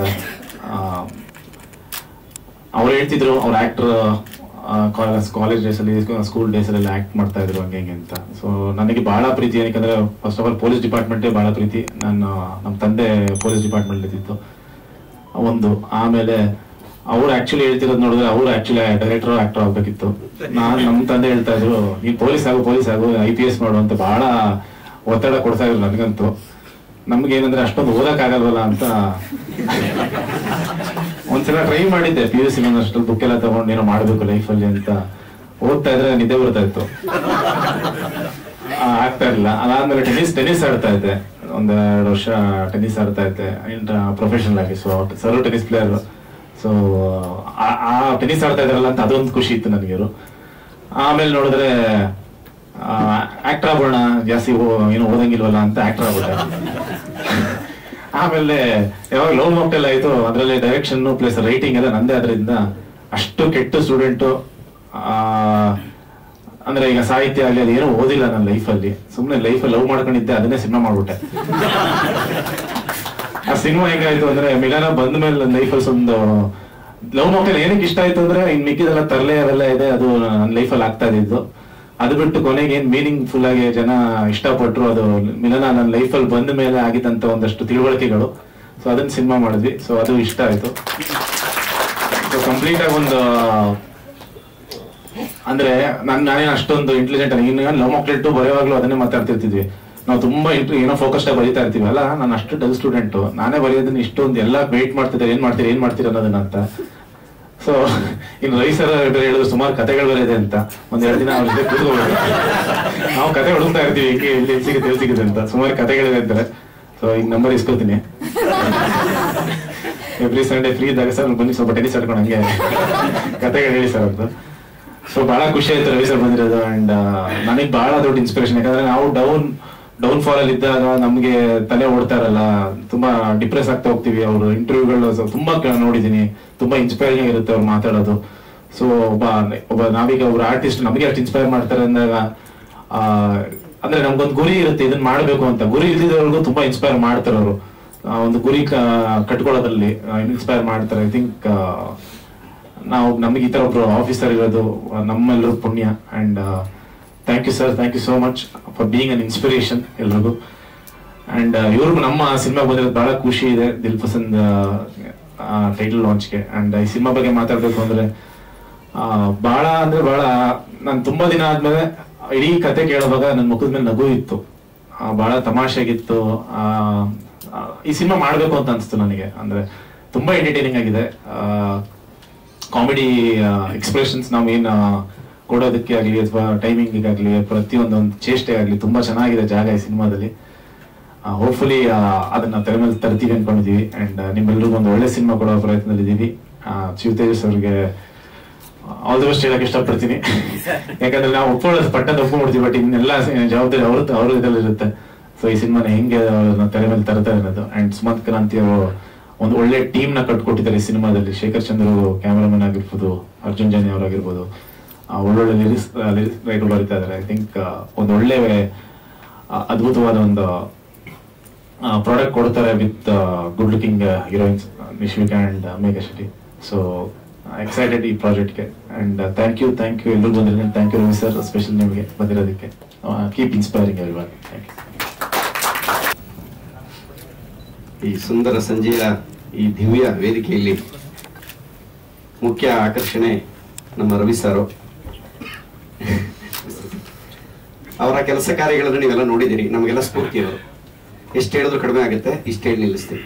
ಅವ್ರು ಹೇಳ್ತಿದ್ರು ಅವ್ರ ಆಕ್ಟರ್ ಕಾಲೇಜ್ ಡೇಸ್ ಅಲ್ಲಿ ಸ್ಕೂಲ್ ಡೇಸ್ ಅಲ್ಲಿ ಆಕ್ಟ್ ಮಾಡ್ತಾ ಇದ್ರು ಹಂಗೆ ಹಿಂಗೆ ಅಂತ ಸೊ ನನಗೆ ಬಹಳ ಪ್ರೀತಿ ಏನಕ್ಕೆ ಫಸ್ಟ್ ಆಫ್ ಆಲ್ ಪೊಲೀಸ್ ಡಿಪಾರ್ಟ್ಮೆಂಟೇ ಬಹಳ ಪ್ರೀತಿ ನಾನು ನಮ್ಮ ತಂದೆ ಪೊಲೀಸ್ ಡಿಪಾರ್ಟ್ಮೆಂಟ್ ಇದ್ದಿತ್ತು ಒಂದು ಆಮೇಲೆ ಅವ್ರು ಆಕ್ಚುಲಿ ಹೇಳ್ತಿರೋದು ನೋಡಿದ್ರೆ ಅವ್ರು ಆಕ್ಚುಲಿ ಡೈರೆಕ್ಟರ್ ಆಕ್ಟರ್ ಆಗ್ಬೇಕಿತ್ತು ನಾನ್ ನಮ್ ತಂದೆ ಹೇಳ್ತಾ ಇದ್ರು ನೀನ್ ಪೊಲೀಸ್ ಆಗು ಪೊಲೀಸ್ ಆಗು ಐ ಪಿ ಎಸ್ ಮಾಡು ಅಂತ ಬಹಳ ಒತ್ತಡ ಕೊಡ್ತಾ ಇದ್ರು ನನಗಂತೂ ನಮ್ಗೆ ಏನಂದ್ರೆ ಅಷ್ಟೊಂದು ಓದಕ್ ಆಗಲ್ವಲ್ಲ ಅಂತ ಒಂದ್ಸಲ ಟ್ರೈ ಮಾಡಿದ್ದೆ ಪಿ ಯು ಸಿ ಅಷ್ಟು ಬುಕ್ ಎಲ್ಲ ತಗೊಂಡು ಏನೋ ಮಾಡ್ಬೇಕು ಲೈಫಲ್ಲಿ ಅಂತ ಓದ್ತಾ ಇದ್ರೆ ನಿದ್ದೆ ಬರ್ತಾ ಇತ್ತು ಆ, ಆಗ್ತಾ ಇರ್ಲಿಲ್ಲ ಅದಾದ್ಮೇಲೆ ಟೆನ್ನಿಸ್ ಟೆನ್ನಿಸ್ ಆಡ್ತಾ ಇದ್ದೆ ಒಂದೆರಡು ವರ್ಷ ಟೆನ್ನಿಸ್ ಆಡ್ತಾ ಇದ್ದೆ ಪ್ರೊಫೆಷನಲ್ ಆಗಿ so sir tennis player so ಆ ಟೆನ್ನಿಸ್ ಆಡ್ತಾ ಇದ್ರಲ್ಲ ಅಂತ ಅದೊಂದು ಖುಷಿ ಇತ್ತು ನನಗೆ ಆಮೇಲೆ ನೋಡಿದ್ರೆ ಆಕ್ಟರ್ ಆಗೋಣ ಜಾಸ್ತಿ ಓ- ಏನು ಓದಂಗಿಲ್ವಲ್ಲ ಅಂತ ಆಕ್ಟರ್ ಆಗ್ಬಿಟ್ಟೆ ಆಮೇಲೆ ಯಾವಾಗ ಲವ್ ಮಾಕ್ಟೆಲ್ ಆಯ್ತು ಅದರಲ್ಲಿ ಡೈರೆಕ್ಷನ್ ಪ್ಲಸ್ ರೈಟಿಂಗ್ ಎಲ್ಲ ನಂದೇ ಅದರಿಂದ ಅಷ್ಟು ಕೆಟ್ಟ ಸ್ಟೂಡೆಂಟು ಅಂದ್ರೆ ಈಗ ಸಾಹಿತ್ಯ ಆಗಲಿ ಅದೇನೋ ಓದಿಲ್ಲ ನನ್ನ ಲೈಫಲ್ಲಿ ಸುಮ್ಮನೆ ಲೈಫಲ್ಲಿ ಲವ್ ಮಾಡ್ಕೊಂಡಿದ್ದೆ ಅದನ್ನೇ ಸಿನಿಮಾ ಮಾಡ್ಬಿಟ್ಟೆ ಆ ಸಿನಿಮಾ ಹೆಂಗಾಯ್ತು ಅಂದ್ರೆ ಮಿಲನ ಬಂದ ಮೇಲೆ ನನ್ನ ಲೈಫಲ್ಲಿ ಒಂದು ಲವ್ ಮಾಕ್ಟೆಲ್ ಏನಕ್ಕೆ ಇಷ್ಟ ಆಯ್ತು ಅಂದ್ರೆ ಇನ್ ಮಿಕ್ಕಿದೆಲ್ಲ ತರಲೆ ಅವೆಲ್ಲ ಇದೆ ಅದು ನನ್ನ ಲೈಫಲ್ಲಿ ಆಗ್ತಾ ಇದ್ದಿದ್ದು ಅದು ಬಿಟ್ಟು ಕೊನೆಗೆ ಏನ್ ಮೀನಿಂಗ್ ಫುಲ್ ಆಗಿ ಜನ ಇಷ್ಟಪಟ್ರು ಅದು ಮಿಲನ ನನ್ನ ಲೈಫಲ್ಲಿ ಬಂದ ಮೇಲೆ ಆಗಿದ್ದಂತ ಒಂದಷ್ಟು ತಿಳುವಳಿಕೆಗಳು ಸೊ ಅದನ್ನ ಸಿನಿಮಾ ಮಾಡಿದ್ವಿ ಸೊ ಅದು ಇಷ್ಟ ಆಯ್ತು ಸೊ ಕಂಪ್ಲೀಟ್ ಆಗಿ ಒಂದು ಅಂದ್ರೆ ನನ್ ನಾನೇನು ಅಷ್ಟೊಂದು ಇಂಟೆಲಿಜೆಂಟ್ ಇನ್ನು ಲವ್ ಮಾಕ್ಟೆಲ್ ಟು ಬರೆಯುವಾಗ್ಲೂ ಅದನ್ನೇ ಮಾತಾಡ್ತಿರ್ತಿದ್ವಿ ನಾವು ತುಂಬಾ ಇಂಟ್ರಿ ಏನೋ ಫೋಕಸ್ ಆಗಿ ಬರೀತಾ ಇರ್ತೀವಿ ಅಲ್ಲ ನಾನು ಅಷ್ಟು ಡಲ್ ಸ್ಟೂಡೆಂಟ್ ನಾನೇ ಬರೆಯೋದನ್ನ ಇಷ್ಟೊಂದು ಎಲ್ಲ ವೇಟ್ ಮಾಡ್ತಿದ್ದಾರೆ ಏನ್ ಮಾಡ್ತೀರಾ ಏನ್ ಮಾಡ್ತೀರಾ ಅನ್ನೋದನ್ನ ಅಂತ ಸೊ ಇನ್ನು ರವಿ ಸರ್ ಬೇರೆ ಹೇಳಿದ್ರು ಸುಮಾರು ಕಥೆಗಳು ಬೇರೆ ಇದೆ ಅಂತ ಒಂದ್ ಎರಡು ದಿನ ಅವ್ರ ಜೊತೆ ಕೂತ್ಕೊಳ್ಬೇಕು ನಾವು ಕತೆ ಹುಡುಕ್ತಾ ಇರ್ತೀವಿ ಹಿಂಗೆ ಇಲ್ಲಿ ಎಲ್ಲಿ ಸಿಗುತ್ತೆ ಎಲ್ಲಿ ಸಿಗುತ್ತೆ ಅಂತ ಸುಮಾರು ಕಥೆಗಳಿದೆ ಅಂತಾರೆ ಸೊ ಈಗ ನಂಬರ್ ಇಸ್ಕೊತೀನಿ ಎವ್ರಿ ಸಂಡೇ ಫ್ರೀ ಇದ್ದಾಗ ಸರ್ ಬನ್ನಿ ಸ್ವಲ್ಪ ಟೆನಿಸ್ ಆಡ್ಕೊಂಡು ಹಂಗೆ ಕತೆಗಳು ಹೇಳಿ ಸರ್ ಅಂತ ಸೊ ಬಹಳ ಖುಷಿ ಆಯ್ತು ರವಿ ಸರ್ ಬಂದಿರೋದು ಅಂಡ್ ನನಗೆ ಬಹಳ ದೊಡ್ಡ ಇನ್ಸ್ಪಿರೇಷನ್ ಯಾಕಂದ್ರೆ ನಾವು ಡೌನ್ ಡೌನ್ ಫಾಲ್ ಅಲ್ಲಿ ಇದ್ದಾಗ ನಮ್ಗೆ ತಲೆ ಓಡ್ತಾ ಇರಲ್ಲ ತುಂಬಾ ಡಿಪ್ರೆಸ್ ಆಗ್ತಾ ಹೋಗ್ತೀವಿ ಅವರು ಇಂಟರ್ವ್ಯೂಗಳು ತುಂಬಾ ಕ- ನೋಡಿದೀನಿ ತುಂಬಾ ಇನ್ಸ್ಪೈರಿಂಗ್ ಇರುತ್ತೆ ಅವ್ರು ಮಾತಾಡೋದು ಸೊ ಒಬ್ಬ ಒಬ್ಬ ನಾವೀಗ ಒಬ್ರು ಆರ್ಟಿಸ್ಟ್ ನಮಗೆ ಅಷ್ಟು ಇನ್ಸ್ಪೈರ್ ಮಾಡ್ತಾರೆ ಅಂದಾಗ ಆ, ಅಂದ್ರೆ ನಮ್ಗೊಂದು ಗುರಿ ಇರುತ್ತೆ ಇದನ್ನ ಮಾಡ್ಬೇಕು ಅಂತ ಗುರಿ ಇಲ್ದಿದ್ದವ್ರಿಗೂ ತುಂಬಾ ಇನ್ಸ್ಪೈರ್ ಮಾಡ್ತಾರೆ ಅವರು ಒಂದು ಗುರಿ ಕ- ಕಟ್ಕೊಳ್ಳೋದ್ರಲ್ಲಿ ಇನ್ಸ್ಪೈರ್ ಮಾಡ್ತಾರೆ ಐ ಥಿಂಕ್ ನಾವು ನಮಗೆ ಈ ತರ ಒಬ್ರು ಆಫೀಸರ್ ಇರೋದು ಆ, ನಮ್ಮೆಲ್ಲರ ಪುಣ್ಯ and thank you sir thank you so much for being an inspiration ಎಲ್ರಿಗೂ ಅಂಡ್ ಇವ್ರಿಗೂ ನಮ್ಮ ಸಿನಿಮಾ ಬಂದಿರೋದು ಬಹಳ ಖುಷಿ ಇದೆ ದಿಲ್ ಪಸಂದ್ ಟೈಟಲ್ ಲಾಂಚ್ಗೆ ಅಂಡ್ ಈ ಸಿನಿಮಾ ಬಗ್ಗೆ ಮಾತಾಡ್ಬೇಕು ಅಂದ್ರೆ ಆ, ಬಹಳ ಅಂದ್ರೆ ಬಹಳ ನಾನು ತುಂಬಾ ದಿನ ಆದ್ಮೇಲೆ ಇಡೀ ಕತೆ ಕೇಳುವಾಗ ನನ್ನ ಮುಖದ ಮೇಲೆ ನಗು ಇತ್ತು ಆ, ಬಹಳ ತಮಾಷೆಗಿತ್ತು ಆ, ಆ, ಈ ಸಿನಿಮಾ ಮಾಡ್ಬೇಕು ಅಂತ ಅನ್ಸ್ತು ನನಗೆ ಅಂದ್ರೆ ತುಂಬಾ ಎಂಟರ್ಟೈನಿಂಗ್ ಆಗಿದೆ ಕಾಮಿಡಿ ಎಕ್ಸ್ಪ್ರೆಷನ್ಸ್ ನಾವು ಏನ್ ಆ, ಕೊಡೋದಕ್ಕೆ ಆಗ್ಲಿ ಅಥವಾ ಟೈಮಿಂಗ್ ಆಗ್ಲಿ ಪ್ರತಿಯೊಂದು ಒಂದು ಚೇಷ್ಟೆ ಆಗ್ಲಿ ತುಂಬಾ ಚೆನ್ನಾಗಿದೆ ಜಾಗ ಈ ಸಿನಿಮಾದಲ್ಲಿ ಹೋಪ್ಫುಲಿ ಅದನ್ನ ತೆರೆ ಮೇಲೆ ತರ್ತೀವಿ ಅನ್ಕೊಂಡಿದೀವಿ ಅಂಡ್ ನಿಮ್ಮೆಲ್ಲರಿಗೂ ಒಂದು ಒಳ್ಳೆ ಸಿನಿಮಾ ಕೊಡೋ ಪ್ರಯತ್ನದಲ್ಲಿದ್ದೀವಿ ಶಿವ ತೇಜಸ್ ಅವ್ರಿಗೆ ಆಲ್ ದಿ ಬೆಸ್ಟ್ ಹೇಳಕ್ ಇಷ್ಟಪಡ್ತೀನಿ ಯಾಕಂದ್ರೆ ನಾವು ಒಪ್ಕೊಳ್ಳೋದು ಪಟ್ಟದ ಒಪ್ಕೊಂಡ್ಬಿಡ್ತೀವಿ ಬಟ್ ಇನ್ನೆಲ್ಲ ಜವಾಬ್ದಾರಿ ಅವ್ರ ಅವ್ರ ಇದ್ರಲ್ಲಿ ಇರುತ್ತೆ ಸೊ ಈ ಸಿನಿಮಾನ ಹೆಂಗೆ ಅವ್ರನ್ನ ತೆರೆ ಮೇಲೆ ತರ್ತಾರೆ ಅನ್ನೋದು ಅಂಡ್ ಸುಮಂತ್ ಕ್ರಾಂತಿ ಅವರು ಒಂದು ಒಳ್ಳೆ ಟೀಮ್ ನ ಕಟ್ಕೊಟ್ಟಿದ್ದಾರೆ ಈ ಸಿನಿಮಾದಲ್ಲಿ ಶೇಖರ್ ಚಂದ್ರ ಕ್ಯಾಮರಾಮನ್ ಆಗಿರ್ಬೋದು ಅರ್ಜುನ್ ಜಾನಿ ಅವರಾಗಿರ್ಬೋದು ಆ, ಒಳ್ಳೊಳ್ಳೆ ಲಿರಿಕ್ಸ್ ರೈಟ್ ಬರೀತಾ ಇದಾರೆ ಐ ಥಿಂಕ್ ಒಂದು ಒಳ್ಳೆ ಆ, ಅದ್ಭುತವಾದ ಒಂದು ಪ್ರಾಡಕ್ಟ್ ಕೊಡ್ತಾರೆ with good looking heroines Nishvika and Megha Shetty so excited ಈ ಪ್ರಾಜೆಕ್ಟ್ಗೆ and thank you thank you ಎಲ್ಲರೂ ಬಂದಿರೋದಕ್ಕೆ thank you Ravi sir special ನಿಮಗೆ ಬಂದಿರೋದಕ್ಕೆ keep inspiring everyone thank you ಈ ಸುಂದರ ಸಂಜೆಯ ಈ ದಿವ್ಯ ವೇದಿಕೆಯಲ್ಲಿ ಮುಖ್ಯ ಆಕರ್ಷಣೆ ನಮ್ಮ ರವಿ ಸಾರು ಅವರ ಕೆಲಸ ಕಾರ್ಯಗಳನ್ನು ನೀವೆಲ್ಲ ನೋಡಿದಿರಿ ನಮಗೆಲ್ಲ ಸ್ಫೂರ್ತಿ ಅವರು ಎಷ್ಟು ಹೇಳಿದ್ರು ಕಡಿಮೆ ಆಗುತ್ತೆ ಇಷ್ಟು ಹೇಳಿ ನಿಲ್ಲಿಸ್ತೀವಿ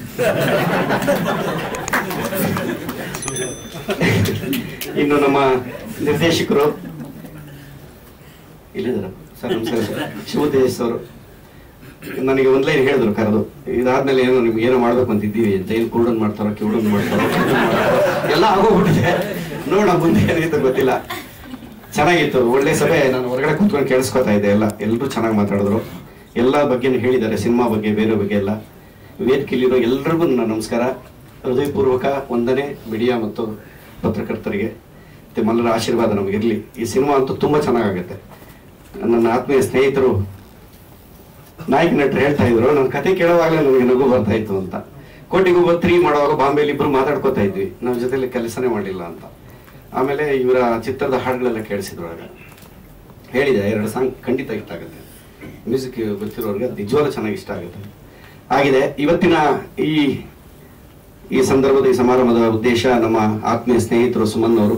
ಇನ್ನು ನಮ್ಮ ನಿರ್ದೇಶಕರು ಇಲ್ಲಿದ್ದಾರೆ ಸರ್ ನಮಸ್ಕಾರ ಸರ್ ಶಿವ ತೇಜಸ್ ಅವರು ನನಗೆ ಒಂದ್ ಲೈನ್ ಹೇಳಿದ್ರು ಕರೆದು ಇದಾದ್ಮೇಲೆ ಏನೋ ನಿಮ್ಗೆ ಏನೋ ಮಾಡ್ಬೇಕು ಅಂತ ಇದ್ದೀವಿ ಅಂತ ಏನು ಕುರುಡನ್ ಮಾಡ್ತಾರೋ ಕಿವುಡನ್ ಮಾಡ್ತಾರೋ ಕಿವುಡನ್ ಮಾಡ್ತಾರೋ ಎಲ್ಲ ಆಗೋಗ್ಬಿಟ್ಟಿದೆ ನೋಡ ಮುಂದೆ ಏನಿತ್ತು ಗೊತ್ತಿಲ್ಲ ಚೆನ್ನಾಗಿತ್ತು ಒಳ್ಳೆ ಸಭೆ ನಾನು ಹೊರಗಡೆ ಕೂತ್ಕೊಂಡು ಕೇಳಿಸ್ಕೊತಾ ಇದ್ದೆ ಎಲ್ಲ ಎಲ್ಲರೂ ಚೆನ್ನಾಗಿ ಮಾತಾಡಿದ್ರು ಎಲ್ಲ ಬಗ್ಗೆನೂ ಹೇಳಿದ್ದಾರೆ ಸಿನಿಮಾ ಬಗ್ಗೆ ಬೇರೆ ಬಗ್ಗೆ ಎಲ್ಲ ವೇದಿಕೆಯಲ್ಲಿರೋ ಎಲ್ರಿಗೂ ನನ್ನ ನಮಸ್ಕಾರ ಹೃದಯಪೂರ್ವಕ ವಂದನೆ ಮೀಡಿಯಾ ಮತ್ತು ಪತ್ರಕರ್ತರಿಗೆ ಮತ್ತೆ ಮಲ್ಲರ ಆಶೀರ್ವಾದ ನಮಗಿರಲಿ ಈ ಸಿನಿಮಾ ಅಂತೂ ತುಂಬಾ ಚೆನ್ನಾಗಾಗುತ್ತೆ ನನ್ನ ಆತ್ಮೀಯ ಸ್ನೇಹಿತರು ನಾಯಕ ನಟರು ಹೇಳ್ತಾ ಇದ್ರು ನನ್ನ ಕತೆ ಕೇಳುವಾಗಲೇ ನನಗೆ ನಗು ಬರ್ತಾ ಇತ್ತು ಅಂತ ಕೋಟಿಗೊಬ್ಬ ತ್ರೀ ಮಾಡುವಾಗ ಬಾಂಬೆಲಿ ಇಬ್ರು ಮಾತಾಡ್ಕೋತಾ ಇದ್ವಿ ನಮ್ಮ ಜೊತೆಲಿ ಕೆಲಸನೇ ಮಾಡಲಿಲ್ಲ ಅಂತ ಆಮೇಲೆ ಇವರ ಚಿತ್ರದ ಹಾಡುಗಳೆಲ್ಲ ಕೇಳಿಸಿದ್ರು ಆಗ ಹೇಳಿದೆ ಎರಡು ಸಾಂಗ್ ಖಂಡಿತ ಇಷ್ಟ ಆಗುತ್ತೆ ಮ್ಯೂಸಿಕ್ ಗೊತ್ತಿರೋರಿಗೆ ಅದು ನಿಜವಾಗ್ಲೂ ಚೆನ್ನಾಗಿ ಇಷ್ಟ ಆಗುತ್ತೆ ಆಗಿದೆ ಇವತ್ತಿನ ಈ ಈ ಸಂದರ್ಭದ ಈ ಸಮಾರಂಭದ ಉದ್ದೇಶ ನಮ್ಮ ಆತ್ಮೀಯ ಸ್ನೇಹಿತರು ಸುಮನ್ ಅವರು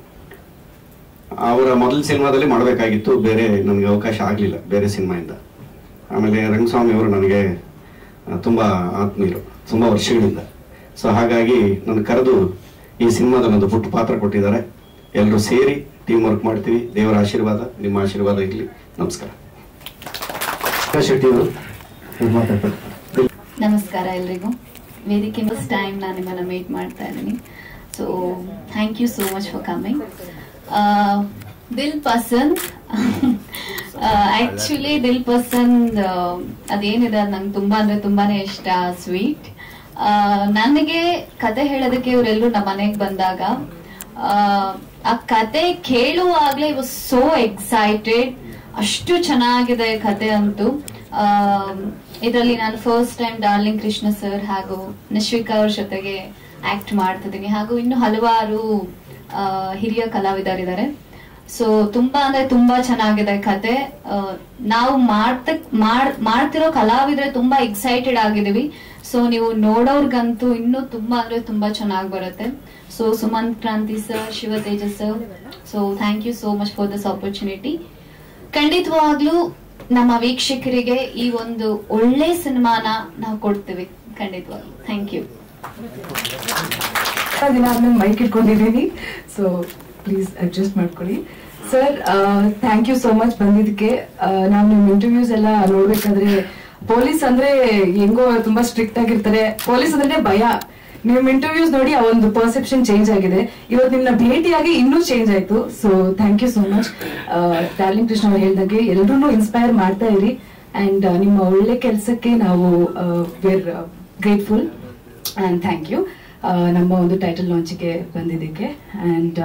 ಅವರ ಮೊದಲ ಸಿನಿಮಾದಲ್ಲಿ ಮಾಡಬೇಕಾಗಿತ್ತು ಬೇರೆ ನನಗೆ ಅವಕಾಶ ಆಗಲಿಲ್ಲ ಬೇರೆ ಸಿನಿಮಾಯಿಂದ ಆಮೇಲೆ ರಂಗಸ್ವಾಮಿ ಅವರು ನನಗೆ ಆ, ತುಂಬಾ ಆತ್ಮೀಯರು ತುಂಬಾ ವರ್ಷಗಳಿಂದ ಸೊ ಹಾಗಾಗಿ ನನ್ನ ಕರೆದು ಈ ಸಿನಿಮಾದಲ್ಲಿ ಒಂದು ಪುಟ್ಟ ಪಾತ್ರ ಕೊಟ್ಟಿದ್ದಾರೆ ಎಲ್ಲರೂ ಸೇರಿ ಟೀಮ್ ವರ್ಕ್ ಮಾಡ್ತೀವಿ ದೇವರ ಆಶೀರ್ವಾದ ನಿಮ್ಮ ಆಶೀರ್ವಾದ ಇರಲಿ ನಮಸ್ಕಾರ ಶೆಟ್ಟಿ ಅವರು ಮಾತಾಡ್ತಾರೆ ನಮಸ್ಕಾರ ಎಲ್ರಿಗೂ ವೇದಿಕೆ ಫಸ್ಟ್ ಟೈಮ್ ನಾನು ನಿಮ್ಮನ್ನ ಮೀಟ್ ಮಾಡ್ತಾ ಇದ್ದೀನಿ so thank you so much for coming Dil Pasand actually ದಿಲ್ ಪಸಂದ್ ಅದೇನಿದೆ ಅದು ನಂಗೆ ತುಂಬಾ ಅಂದ್ರೆ ತುಂಬಾನೇ ಇಷ್ಟ ಸ್ವೀಟ್ ನನಗೆ ಕತೆ ಹೇಳೋದಕ್ಕೆ ಇವರೆಲ್ಲರೂ ನಮ್ಮ ಮನೆಗೆ ಬಂದಾಗ ಆ, ಆ ಕತೆ ಕೇಳುವಾಗ್ಲೇ ವಾಸ್ ಸೋ ಎಕ್ಸೈಟೆಡ್ ಅಷ್ಟು ಚೆನ್ನಾಗಿದೆ ಕತೆ ಅಂತೂ ಇದರಲ್ಲಿ ನಾನು first time Darling Krishna sir ಹಾಗೂ ನಿಶ್ವಿಕಾ ಅವ್ರ ಜೊತೆಗೆ ಆಕ್ಟ್ ಮಾಡ್ತಿದ್ದೀನಿ ಹಾಗೂ ಇನ್ನು ಹಲವಾರು ಆ, ಹಿರಿಯ ಕಲಾವಿದರಿದ್ದಾರೆ ಸೊ ತುಂಬಾ ಅಂದ್ರೆ ತುಂಬಾ ಚೆನ್ನಾಗಿದೆ ಕತೆ ಆ, ನಾವು ಮಾಡ್ತ ಮಾಡ್ ಮಾಡ್ತಿರೋ ಕಲಾವಿದ್ರೆ ತುಂಬಾ ಎಕ್ಸೈಟೆಡ್ ಆಗಿದೀವಿ ಸೊ ನೀವು ನೋಡೋರ್ಗಂತೂ ಇನ್ನೂ ತುಂಬಾ ಅಂದ್ರೆ ತುಂಬಾ ಚೆನ್ನಾಗಿ ಬರುತ್ತೆ so Sumanth Kranthi sir Shiva Tejas sir so thank you so much for this opportunity ಖಂಡಿತವಾಗ್ಲೂ ನಮ್ಮ ವೀಕ್ಷಕರಿಗೆ ಈ ಒಂದು ಒಳ್ಳೆ ಸಿನಿಮಾನ ನಾವು ಕೊಡ್ತೀವಿ ಖಂಡಿತವಾಗ್ಲೂ ಥ್ಯಾಂಕ್ ಯು ದಿನ ಆದ್ಮೇಲೆ ಮೈಕ್ ಇಟ್ಕೊಂಡಿದ್ದೀನಿ ಸೊ ಪ್ಲೀಸ್ ಅಡ್ಜಸ್ಟ್ ಮಾಡ್ಕೊಳ್ಳಿ sir thank you so much ಬಂದಿದ್ದಕ್ಕೆ ನಾವು ನಿಮ್ಮ ಇಂಟರ್ವ್ಯೂಸ್ ಎಲ್ಲ ನೋಡ್ಬೇಕಾದ್ರೆ ಪೊಲೀಸ್ ಅಂದ್ರೆ ಹೆಂಗೋ ತುಂಬಾ ಸ್ಟ್ರಿಕ್ಟ್ ಆಗಿರ್ತಾರೆ ಪೊಲೀಸ್ ಅಂದ್ರೆ ಭಯ ನಿಮ್ ಇಂಟರ್ವ್ಯೂಸ್ ನೋಡಿ ಆ ಒಂದು ಪರ್ಸೆಪ್ಷನ್ ಚೇಂಜ್ ಆಗಿದೆ ಇವತ್ತು ನಿಮ್ನ ಭೇಟಿಯಾಗಿ ಇನ್ನೂ ಚೇಂಜ್ ಆಯ್ತು so thank you so much Darling Krishna ಅವ್ರು ಹೇಳ್ದಂಗೆ ಎಲ್ಲರೂ ಇನ್ಸ್ಪೈರ್ ಮಾಡ್ತಾ ಇರಿ ಅಂಡ್ ನಿಮ್ಮ ಒಳ್ಳೆ ಕೆಲಸಕ್ಕೆ ನಾವು were grateful and thank you ನಮ್ಮ ಒಂದು ಟೈಟಲ್ ಲಾಂಚಿಗೆ ಬಂದಿದ್ದಕ್ಕೆ ಅಂಡ್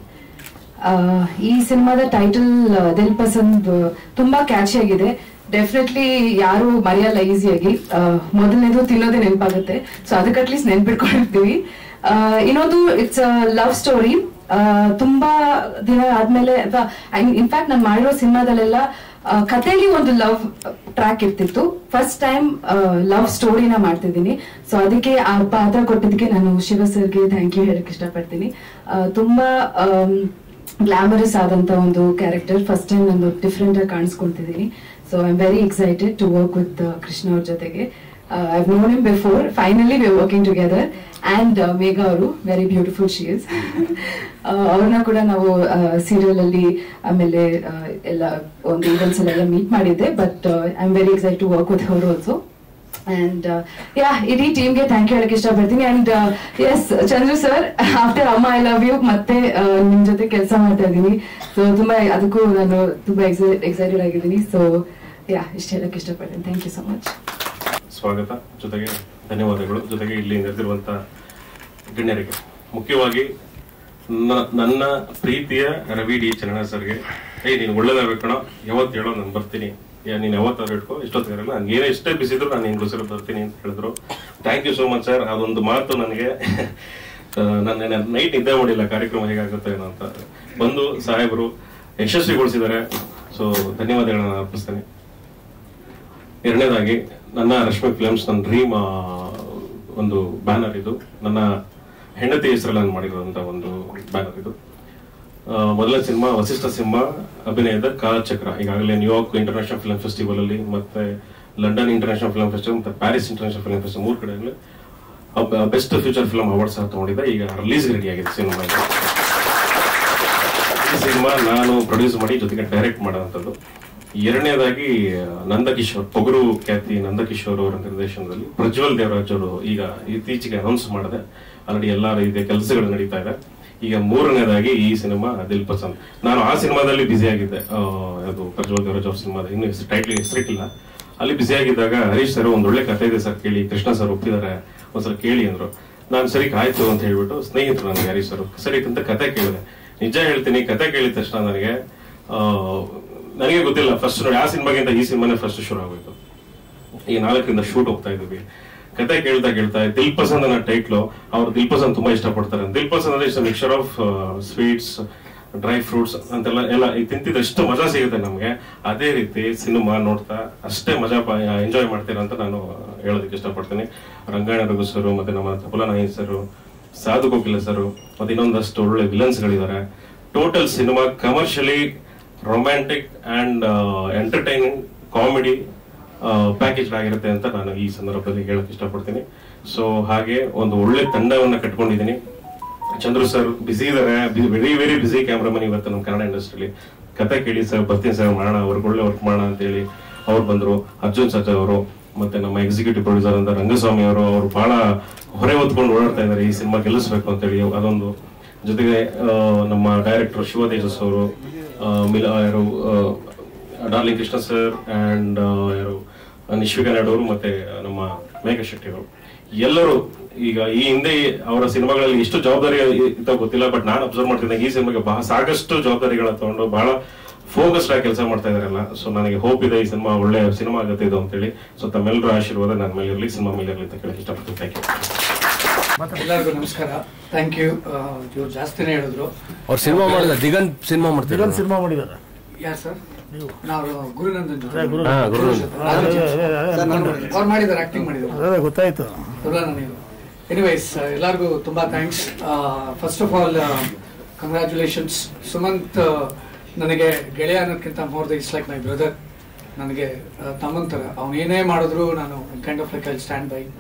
ಈ ಸಿನಿಮಾದ ಟೈಟಲ್ ದಿಲ್ ಪಸಂದ್ ತುಂಬಾ ಕ್ಯಾಚಿ ಆಗಿದೆ ಡೆಫಿನೆಟ್ಲಿ ಯಾರು ಮರೆಯಲ್ಲ ಈಸಿಯಾಗಿ ಮೊದಲನೇದು ತಿನ್ನೋದೇ ನೆನಪಾಗುತ್ತೆ ಸೊ ಅದಕ್ಕೆ ಅಟ್ಲೀಸ್ಟ್ ನೆನ್ಪಿಟ್ಕೊಂಡಿರ್ತೀವಿ ಆ, ಇನ್ನೊಂದು ಇಟ್ಸ್ ಲವ್ ಸ್ಟೋರಿ ತುಂಬಾ ದಿನ ಆದ್ಮೇಲೆ ಅಥವಾ ಇನ್ಫ್ಯಾಕ್ಟ್ ನಾನು ಮಾಡಿರೋ ಸಿನಿಮಾದಲ್ಲೆಲ್ಲ ಆ, ಕಥೆಯಲ್ಲಿ ಒಂದು ಲವ್ ಟ್ರ್ಯಾಕ್ ಇರ್ತಿತ್ತು ಫಸ್ಟ್ ಟೈಮ್ ಲವ್ ಸ್ಟೋರಿನ ಮಾಡ್ತಿದ್ದೀನಿ ಸೊ ಅದಕ್ಕೆ ಆ ಪಾತ್ರ ಕೊಟ್ಟಿದ್ದಕ್ಕೆ ನಾನು ಶಿವ ಸರ್ಗೆ ಥ್ಯಾಂಕ್ ಯು ಹೇಳಕ್ ಇಷ್ಟಪಡ್ತೀನಿ ಆ, ತುಂಬಾ ಗ್ಲಾಮರಸ್ ಆದಂತ ಒಂದು ಕ್ಯಾರೆಕ್ಟರ್ ಫಸ್ಟ್ ಟೈಮ್ ನಾನು ಡಿಫ್ರೆಂಟ್ ಆಗಿ ಕಾಣಿಸ್ಕೊಳ್ತಿದ್ದೀನಿ so I am very excited to work with Krishna ಅವ್ರ ಜೊತೆಗೆ I known him before finally we working together and Megha ಅವರು ವೆರಿ ಬ್ಯೂಟಿಫುಲ್ ಶಿ ಇಸ್ ಅವ್ರನ್ನ ಕೂಡ ನಾವು ಸೀರಿಯಲ್ ಅಲ್ಲಿ ಆಮೇಲೆ ಆ, ಎಲ್ಲ ಒಂದು ಈವೆಂಟ್ಸ್ ಅಲ್ಲೆಲ್ಲ ಮೀಟ್ ಮಾಡಿದ್ದೆ but I am very excite to work with her also and yeah ಇಡೀ ಟೀಮ್ಗೆ ಥ್ಯಾಂಕ್ ಯು ಹೇಳಕ್ ಇಷ್ಟಪಡ್ತೀನಿ and S Chandru sir after ಅಮ್ಮ ಐ ಲವ್ ಯು ಮತ್ತೆ ಆ, ನಿಮ್ ಜೊತೆ ಕೆಲಸ ಮಾಡ್ತಾ ಇದ್ದೀನಿ ಸೊ ತುಂಬಾ ಅದಕ್ಕೂ ನಾನು ತುಂಬಾ ಎಕ್ಸೈಟೆಡ್ ಆಗಿದ್ದೀನಿ ಸೊ ಯಾ ಇಷ್ಟ ಹೇಳಕ್ ಇಷ್ಟಪಡ್ತೀನಿ ಥ್ಯಾಂಕ್ ಯು ಸೊ ಮಚ್ ಸ್ವಾಗತ ಜೊತೆಗೆ ಧನ್ಯವಾದಗಳು ಜೊತೆಗೆ ಇಲ್ಲಿ ನೆರೆದಿರುವಂತ ಗಣ್ಯರಿಗೆ ಮುಖ್ಯವಾಗಿ ನ- ನನ್ನ ಪ್ರೀತಿಯ ರವಿ ಡಿ ಚರಣ ಸರ್ಗೆ ಏಯ್ ನೀನು ಒಳ್ಳೇದಾಗಬೇಕಣ ಯಾವತ್ತು ಹೇಳೋ ನಾನು ಬರ್ತೀನಿ ಯಾ ನೀನು ಯಾವತ್ತಾದ್ರು ಇಟ್ಕೋ ಇಷ್ಟೊತ್ತಿರಲ್ಲ ನಾನು ಏನೇ ಎಷ್ಟೇ ಬಿಸಿ ಇದ್ರು ನಾನು ನಿನ್ಗೋಸ್ಕರ ಬರ್ತೀನಿ ಅಂತ ಹೇಳಿದ್ರು thank you so much sir ಅದೊಂದು ಮಾತು ನನಗೆ ನನ್ನ ನೈಟ್ ನಿದ್ದೆ ಮಾಡಿಲ್ಲ ಕಾರ್ಯಕ್ರಮ ಹೇಗಾಗುತ್ತೆ ಏನೋ ಅಂತ ಬಂದು ಸಾಹೇಬರು ಯಶಸ್ವಿಗೊಳಿಸಿದ್ದಾರೆ ಸೊ ಧನ್ಯವಾದಗಳನ್ನ ಅರ್ಪಿಸ್ತೇನೆ ಎರಡನೇದಾಗಿ ನನ್ನ ರಶ್ಮಿ ಫಿಲ್ಮ್ಸ್ ನನ್ನ ಡ್ರೀಮ್ ಒಂದು ಬ್ಯಾನರ್ ಇದು ನನ್ನ ಹೆಂಡತಿ ಹೆಸರಲ್ಲಿ ನಾನು ಮಾಡಿರುವಂತ ಒಂದು ಬ್ಯಾನರ್ ಇದು ಆ, ಮೊದಲ ಸಿನಿಮಾ ವಸಿಷ್ಠ ಸಿಂಹ ಅಭಿನಯದ ಕಾಲಚಕ್ರ ಈಗಾಗಲೇ ನ್ಯೂಯಾರ್ಕ್ ಇಂಟರ್ನ್ಯಾಷನಲ್ ಫಿಲ್ಮ್ ಫೆಸ್ಟಿವಲ್ ಅಲ್ಲಿ ಮತ್ತೆ ಲಂಡನ್ ಇಂಟರ್ನ್ಯಾಷನಲ್ ಫಿಲ್ಮ್ ಫೆಸ್ಟಿವಲ್ ಮತ್ತೆ ಪ್ಯಾರಿಸ್ ಇಂಟರ್ನ್ಯಾಷನಲ್ ಫಿಲ್ಮ್ ಫೆಸ್ಟಿವಲ್ ಮೂರು ಕಡೆಯಲ್ಲಿ ಬೆಸ್ಟ್ ಫ್ಯೂಚರ್ ಫಿಲ್ಮ್ ಅವಾರ್ಡ್ ಸಹ ತಗೊಂಡಿದ್ದೆ ಈಗ ರಿಲೀಸ್ ರೆಡಿ ಆಗಿದೆ ಸಿನಿಮಾ ಇದು. ಈ ಸಿನಿಮಾ ನಾನು ಪ್ರೊಡ್ಯೂಸ್ ಮಾಡಿ ಜೊತೆಗೆ ಡೈರೆಕ್ಟ್ ಮಾಡೋಂಥದ್ದು ಎರಡನೇದಾಗಿ ನಂದಕಿಶೋರ್ ಪೊಗರು ಖ್ಯಾತಿ ನಂದಕಿಶೋರ್ ಅವರ ನಿರ್ದೇಶನದಲ್ಲಿ ಪ್ರಜ್ವಲ್ ದೇವರಾಜ್ ಅವರು ಈಗ ಇತ್ತೀಚೆಗೆ ಅನೌನ್ಸ್ ಮಾಡಿದೆ ಆಲ್ರೆಡಿ ಎಲ್ಲ ರೀತಿಯ ಕೆಲಸಗಳು ನಡೀತಾ ಇದೆ ಈಗ ಮೂರನೇದಾಗಿ ಈ ಸಿನಿಮಾ ದಿಲ್ ಪಸಂದ್ ನಾನು ಆ ಸಿನಿಮಾದಲ್ಲಿ ಬ್ಯುಸಿ ಆಗಿದ್ದೆ ಆ, ಅದು ಪ್ರಜ್ವಲ್ ದೇವರಾಜ್ ಅವ್ರ ಸಿನಿಮಾದ ಇನ್ನು ಟೈಟ್ಲ್ ಹೆಸರಿಟ್ಟಿಲ್ಲ ಅಲ್ಲಿ ಬ್ಯುಸಿ ಆಗಿದ್ದಾಗ ಹರೀಶ್ ಸರ್ ಒಂದ್ ಒಳ್ಳೆ ಕಥೆ ಇದೆ ಸರ್ ಕೇಳಿ ಕೃಷ್ಣ ಸರ್ ಒಪ್ಪಿದ್ದಾರೆ ಒಂದ್ಸಲ ಕೇಳಿ ಅಂದ್ರು ನಾನು ಸರಿ ಆಯ್ತು ಅಂತ ಹೇಳ್ಬಿಟ್ಟು ಸ್ನೇಹಿತರು ನನಗೆ ಹರೀಶ್ ಸರ್ ಸರಿ ಅಂತ ಕತೆ ಕೇಳಿದೆ ನಿಜ ಹೇಳ್ತೀನಿ ಕತೆ ಕೇಳಿದ ತಕ್ಷಣ ನನಗೆ ಆ, ನನಗೆ ಗೊತ್ತಿಲ್ಲ ಫಸ್ಟ್ ನೋಡಿ ಆ ಸಿನಿಮಾಗಿಂತ ಈ ಸಿನಿಮಾನೇ ಫಸ್ಟ್ ಶುರು ಆಗೋಯ್ತು ಈ ನಾಲ್ಕರಿಂದ ಶೂಟ್ ಹೋಗ್ತಾ ಇದ್ವಿ ಕತೆ ಕೇಳ್ತಾ ಕೇಳ್ತಾ ದಿಲ್ ಪಸಂದ್ ಅನ್ನೋ ಟೈಟ್ಲು ಅವ್ರು ದಿಲ್ ಪಸಂದ್ ತುಂಬಾ ಇಷ್ಟಪಡ್ತಾರೆ ದಿಲ್ ಪಸಂದ್ ಅಂದ್ರೆ it's mixer of sweets dry fruits ಅಂತೆಲ್ಲ ಎಲ್ಲ ಈ ತಿಂತಿದ್ರೆ ಎಷ್ಟು ಮಜಾ ಸಿಗುತ್ತೆ ನಮ್ಗೆ ಅದೇ ರೀತಿ ಸಿನಿಮಾ ನೋಡ್ತಾ ಅಷ್ಟೇ ಮಜಾ ಎಂಜಾಯ್ ಮಾಡ್ತೀರಾ ಅಂತ ನಾನು ಹೇಳೋದಕ್ಕೆ ಇಷ್ಟಪಡ್ತೀನಿ ರಂಗಾಯಣ ರಘು ಸರ್ ಮತ್ತೆ ನಮ್ಮ ತಬಲಾ ನಾಯಿ ಸರ್ ಸಾಧು ಕೋಕಿಲ ಸರ್ ಮತ್ತೆ ಇನ್ನೊಂದಷ್ಟು ಒಳ್ಳೆ ವಿಲನ್ಸ್ ಗಳಿದ್ದಾರೆ total cinema commercially romantic and entertaining comedy package ಆಗಿರುತ್ತೆ ಅಂತ ನಾನು ಈ ಸಂದರ್ಭದಲ್ಲಿ ಹೇಳಕ್ ಇಷ್ಟಪಡ್ತೀನಿ ಸೊ ಹಾಗೆ ಒಂದು ಒಳ್ಳೆ ತಂಡವನ್ನ ಕಟ್ಕೊಂಡಿದ್ದೀನಿ ಚಂದ್ರು ಸರ್ ಬಿಸಿ ಇದಾರೆ ವೆರಿ ವೆರಿ ಬಿಸಿ ಕ್ಯಾಮ್ರಾಮನ್ ಇವತ್ತು ನಮ್ಮ ಕನ್ನಡ ಇಂಡಸ್ಟ್ರಿಲಿ ಕತೆ ಕೇಳಿ ಸರ್ ಬರ್ತೀನಿ ಸರ್ ಮಾಡೋಣ ಅವ್ರಿಗೆ ಒಳ್ಳೆ ವರ್ಕ್ ಮಾಡೋಣ ಅಂತ ಹೇಳಿ ಅವ್ರು ಬಂದ್ರು ಅರ್ಜುನ್ ಸಜ್ಜಾ ಅವರು ಮತ್ತೆ ನಮ್ಮ ಎಕ್ಸಿಕ್ಯೂಟಿವ್ ಪ್ರೊಡ್ಯೂಸರ್ ಅಂತ ರಂಗಸ್ವಾಮಿ ಅವರು ಅವರು ಬಹಳ ಹೊರೆ ಹೊತ್ಕೊಂಡು ಓಡಾಡ್ತಾ ಇದ್ದಾರೆ ಈ ಸಿನಿಮಾ ಗೆಲ್ಲಿಸ್ಬೇಕು ಅಂತ ಹೇಳಿ ಅದೊಂದು ಜೊತೆಗೆ ಆ, ನಮ್ಮ ಡೈರೆಕ್ಟರ್ ಶಿವ ತೇಜಸ್ ಅವರು ಆ, ಮಿಲ ಯಾರು ಆ, ಡಾರ್ಲಿಂಗ್ ಕೃಷ್ಣ ಸರ್ ಅಂಡ್ ಯಾರು ನಿಶ್ವಿಕಾ ನಾಯ್ಡು ಅವರು ಮತ್ತೆ ನಮ್ಮ ಮೇಘ ಶೆಟ್ಟಿ ಅವರು ಎಲ್ಲರೂ ಈಗ ಈ ಹಿಂದೆ ಅವರ ಸಿನಿಮಾಗಳಲ್ಲಿ ಎಷ್ಟು ಜವಾಬ್ದಾರಿ ಇತ್ತ ಗೊತ್ತಿಲ್ಲ ಬಟ್ ನಾನು ಅಬ್ಸರ್ವ್ ಮಾಡ್ತಿದ್ದೆ ಈ ಸಿನಿಮಾಗೆ ಬಹಳ ಸಾಕಷ್ಟು ಜವಾಬ್ದಾರಿಗಳನ್ನ ತಗೊಂಡು ಬಹಳ ಫೋಕಸ್ಡ್ ಆಗಿ ಕೆಲಸ ಮಾಡ್ತಾ ಇದಾರಲ್ಲ ಸೊ ನನಗೆ ಹೋಪ್ ಇದೆ ಈ ಸಿನಿಮಾ ಒಳ್ಳೆ ಸಿನಿಮಾ ಆಗುತ್ತೆ ಇದು ಅಂತೇಳಿ ಸೊ ತಮ್ಮೆಲ್ಲರ ಆಶೀರ್ವಾದ ನನ್ನ ಮೇಲೆ ಇರಲಿ ಸಿನಿಮಾ ಮೇಲೆ ಇರಲಿ ಅಂತ ಕೇಳಕ್ಕೆ ಇಷ್ಟಪಡ್ತೀನಿ ಥ್ಯಾಂಕ್ ಯು ಎಲ್ಲರಿಗೂ ನಮಸ್ಕಾರ ಥ್ಯಾಂಕ್ ಯು ಇವ್ರು ಜಾಸ್ತಿನೇ ಹೇಳಿದ್ರು ಅವ್ರು ಸಿನಿಮಾ ಮಾಡಿದ ದಿಗಂತ್ ಸಿನಿಮಾ ಮಾಡ್ತಾರೆ ಇದೊಂದು ಸಿನಿಮಾ ಮಾಡಿದಾರೆ ಯಾರು ಸರ್ ನಾವು ಗುರುನಂದನ್ ಜೊತೆ. ಗುರು- ಹಾ, ಗುರು- ರಾಜು ಜೊತೆ. ಅದೇ, ಅದೇ, ಅದೇ, ಅವ್ರು- ಅವ್ರು ಮಾಡಿದ್ದಾರೆ ಆಕ್ಟಿಂಗ್ ಮಾಡಿದ್ದಾರೆ ಅದೇ ಗೊತ್ತಾಯ್ತು ಎನಿವೈಸ್ ಎಲ್ಲರಿಗೂ ತುಂಬಾ thanks first of all congratulations Sumanth ಆ, ನನಗೆ ಗೆಳೆಯ ಅನ್ನೋದಕ್ಕಿಂತ more the it's like my brother ನನಗೆ ಆ, ತಮ್ಮನ್ ಥರ ಅವ್ನು ಏನೇ ಮಾಡಿದ್ರು ನಾನು kind of like I stand by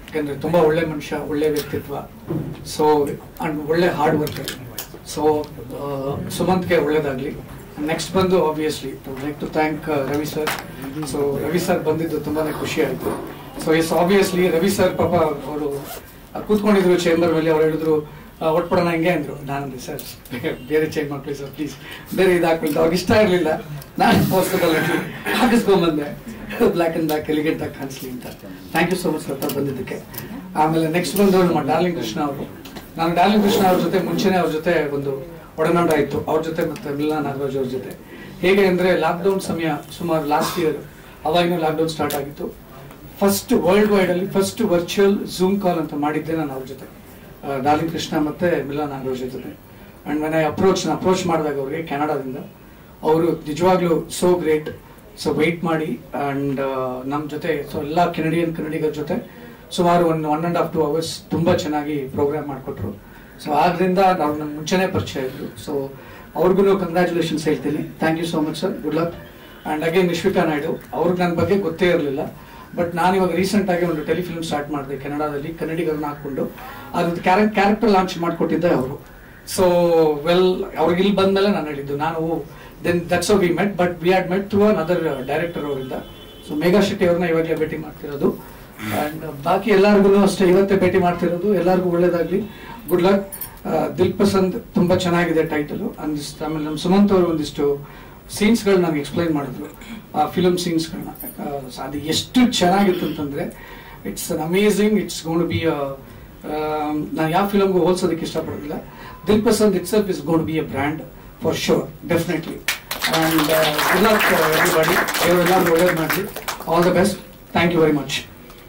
ಯಾಕಂದ್ರೆ ತುಂಬಾ ಒಳ್ಳೆ ಮನುಷ್ಯ ಒಳ್ಳೆ ವ್ಯಕ್ತಿತ್ವ ಸೊ ಅಂಡ್ ಒಳ್ಳೆ ಹಾರ್ಡ್ ವರ್ಕರ್ ಸೊ ಸುಮಂತ್ಗೆ ಒಳ್ಳೇದಾಗ್ಲಿ ನೆಕ್ಸ್ಟ್ ಬಂದು obviously like to thank Ravi sir so Ravi sir ಬಂದಿದ್ದು ತುಂಬಾನೇ ಖುಷಿ ಆಯ್ತು so yes obviously Ravi sir ಪಾಪ ಅವರು ಕೂತ್ಕೊಂಡಿದ್ರು ಚೇಂಬರ್ ಮೇಲೆ ಅವ್ರು ಹೇಳಿದ್ರು ಆ, ಒಟ್ಬಿಡೋಣ ಹಿಂಗೆ ಅಂದ್ರು ನಾನು ಸರ್ ಬೇರೆ ಚೇಂಜ್ ಮಾಡ್ಕೊಳ್ಳಿ ಸರ್ ಪ್ಲೀಸ್ ಬೇರೆ ಇದು ಹಾಕ್ಬಿಟ್ಟು ಅವ್ರಿಗೆ ಇಷ್ಟ ಇರಲಿಲ್ಲ ನಾನು ಪುಸ್ತಕದಲ್ಲಿ ಹಾಕಿಸ್ಕೊಂಬಂದೆ ಬ್ಲ್ಯಾಕ್ ಅಂಡ್ ಬ್ಲ್ಯಾಕ್ ಎಲಿಗೆಂಟ್ ಆಗಿ ಕಾಣಿಸ್ಲಿ ಅಂತ thank you so much sir ಬಂದಿದ್ದಕ್ಕೆ ಆಮೇಲೆ ನೆಕ್ಸ್ಟ್ ಬಂದು ನಮ್ಮ ಡಾರ್ಲಿಂಗ್ ಕೃಷ್ಣ ಅವರು ನಾನು ಡಾರ್ಲಿಂಗ್ ಕೃಷ್ಣ ಅವ್ರ ಜೊತೆ ಮುಂಚೆನೆ ಅವ್ರ ಜೊತೆ ಒಂದು ಒಡನಾಟ ಇತ್ತು ಅವ್ರ ಜೊತೆ ಮತ್ತೆ ಮಿಲ್ಲಾ ನಾಗರಾಜ್ ಅವ್ರ ಜೊತೆ ಹೇಗೆ ಅಂದ್ರೆ ಲಾಕ್ಡೌನ್ ಸಮಯ ಸುಮಾರು ಲಾಸ್ಟ್ ಇಯರ್ ಅವಾಗಿನ ಲಾಕ್ಡೌನ್ ಸ್ಟಾರ್ಟ್ ಆಗಿತ್ತು ಫಸ್ಟ್ ವರ್ಲ್ಡ್ ವೈಡ್ ಅಲ್ಲಿ ಫಸ್ಟ್ ವರ್ಚುವಲ್ ಝೂಮ್ ಕಾಲ್ ಅಂತ ಮಾಡಿದ್ದೆ ನಾನು ಅವ್ರ ಜೊತೆ ಆ, ಡಾರ್ಲಿಂಗ್ ಕೃಷ್ಣ ಮತ್ತೆ ಮಿಲ್ಲಾ ನಾಗರಾಜ್ ಜೊತೆ ಅಂಡ್ ಮನೆ ಅಪ್ರೋಚ್ ಅಪ್ರೋಚ್ ಮಾಡಿದಾಗ ಅವ್ರಿಗೆ ಕೆನಡಾದಿಂದ ಅವರು ನಿಜವಾಗ್ಲೂ ಸೋ ಗ್ರೇಟ್ ಸೊ ವೆಯ್ಟ್ ಮಾಡಿ ಅಂಡ್ ನಮ್ಮ ಜೊತೆ ಸೊ ಎಲ್ಲ ಕೆನಡಿಯನ್ ಕನ್ನಡಿಗರ ಜೊತೆ ಸುಮಾರು one one and half two hours ತುಂಬಾ ಚೆನ್ನಾಗಿ ಪ್ರೋಗ್ರಾಮ್ ಮಾಡಿಕೊಟ್ರು ಸೊ ಆದ್ರಿಂದ ನಾವು ನಮ್ಮ ಮುಂಚೆನೇ ಪರಿಚಯ ಇದ್ರು ಸೊ ಅವ್ರಿಗೂ ಕಂಗ್ರ್ಯಾಚುಲೇಷನ್ಸ್ ಹೇಳ್ತೀನಿ thank you so much sir good luck and again Nishvika Naidu ಅವ್ರಿಗೆ ನನ್ನ ಬಗ್ಗೆ ಗೊತ್ತೇ ಇರಲಿಲ್ಲ ಬಟ್ ನಾನು ಇವಾಗ ರೀಸೆಂಟ್ ಆಗಿ ಒಂದು ಟೆಲಿಫಿಲ್ಮ್ ಸ್ಟಾರ್ಟ್ ಮಾಡಿದೆ ಕೆನಡಾದಲ್ಲಿ ಕನ್ನಡಿಗರನ್ನ ಹಾಕೊಂಡು ಅದ್ರದ್ದು ಕ್ಯಾರೆಕ್ಟರ್ ಲಾಂಚ್ ಮಾಡಿಕೊಟ್ಟಿದ್ದೆ ಅವರು ಸೊ ವೆಲ್ ಅವ್ರಿಗೆ ಇಲ್ಲಿ ಬಂದ್ಮೇಲೆ ನಾನು ಹೇಳಿದ್ದು ನಾನು then that's we met but we had met through another director ಅವರಿಂದ ಸೊ ಮೇಘಾ ಶೆಟ್ಟಿ ಅವ್ರನ್ನ ಇವಾಗಲೇ ಭೇಟಿ ಮಾಡ್ತಿರೋದು ಅಂಡ್ ಬಾಕಿ ಎಲ್ಲರಿಗೂ ಅಷ್ಟೇ ಇವತ್ತೇ ಭೇಟಿ ಮಾಡ್ತಿರೋದು ಎಲ್ಲರಿಗೂ ಒಳ್ಳೇದಾಗ್ಲಿ ಗುಡ್ ಲಕ್ ದಿಲ್ ಪಸಂದ್ ತುಂಬಾ ಚೆನ್ನಾಗಿದೆ ಟೈಟಲ್ ಅಂದಿಷ್ಟು ಆಮೇಲೆ ನಮ್ಮ ಸುಮಂತ್ ಅವರು ಒಂದಿಷ್ಟು ಸೀನ್ಸ್ಗಳು ನನಗೆ ಎಕ್ಸ್ಪ್ಲೈನ್ ಮಾಡಿದ್ರು ಆ ಫಿಲಮ್ ಸೀನ್ಸ್ಗಳನ್ನ ಅದು ಎಷ್ಟು ಚೆನ್ನಾಗಿತ್ತು ಅಂತಂದ್ರೆ it's an amazing it's gonna be ನಾನು ಯಾವ ಫಿಲಮ್ಗೂ ಹೋಲ್ಸೋದಕ್ಕೆ ಇಷ್ಟಪಡೋದಿಲ್ಲ Dil Pasand itself is gonna be a brand for sure definitely and good luck everybody ಎಲ್ಲರೂ ಒಳ್ಳೇದು ಮಾಡಲಿ all the best thank you very much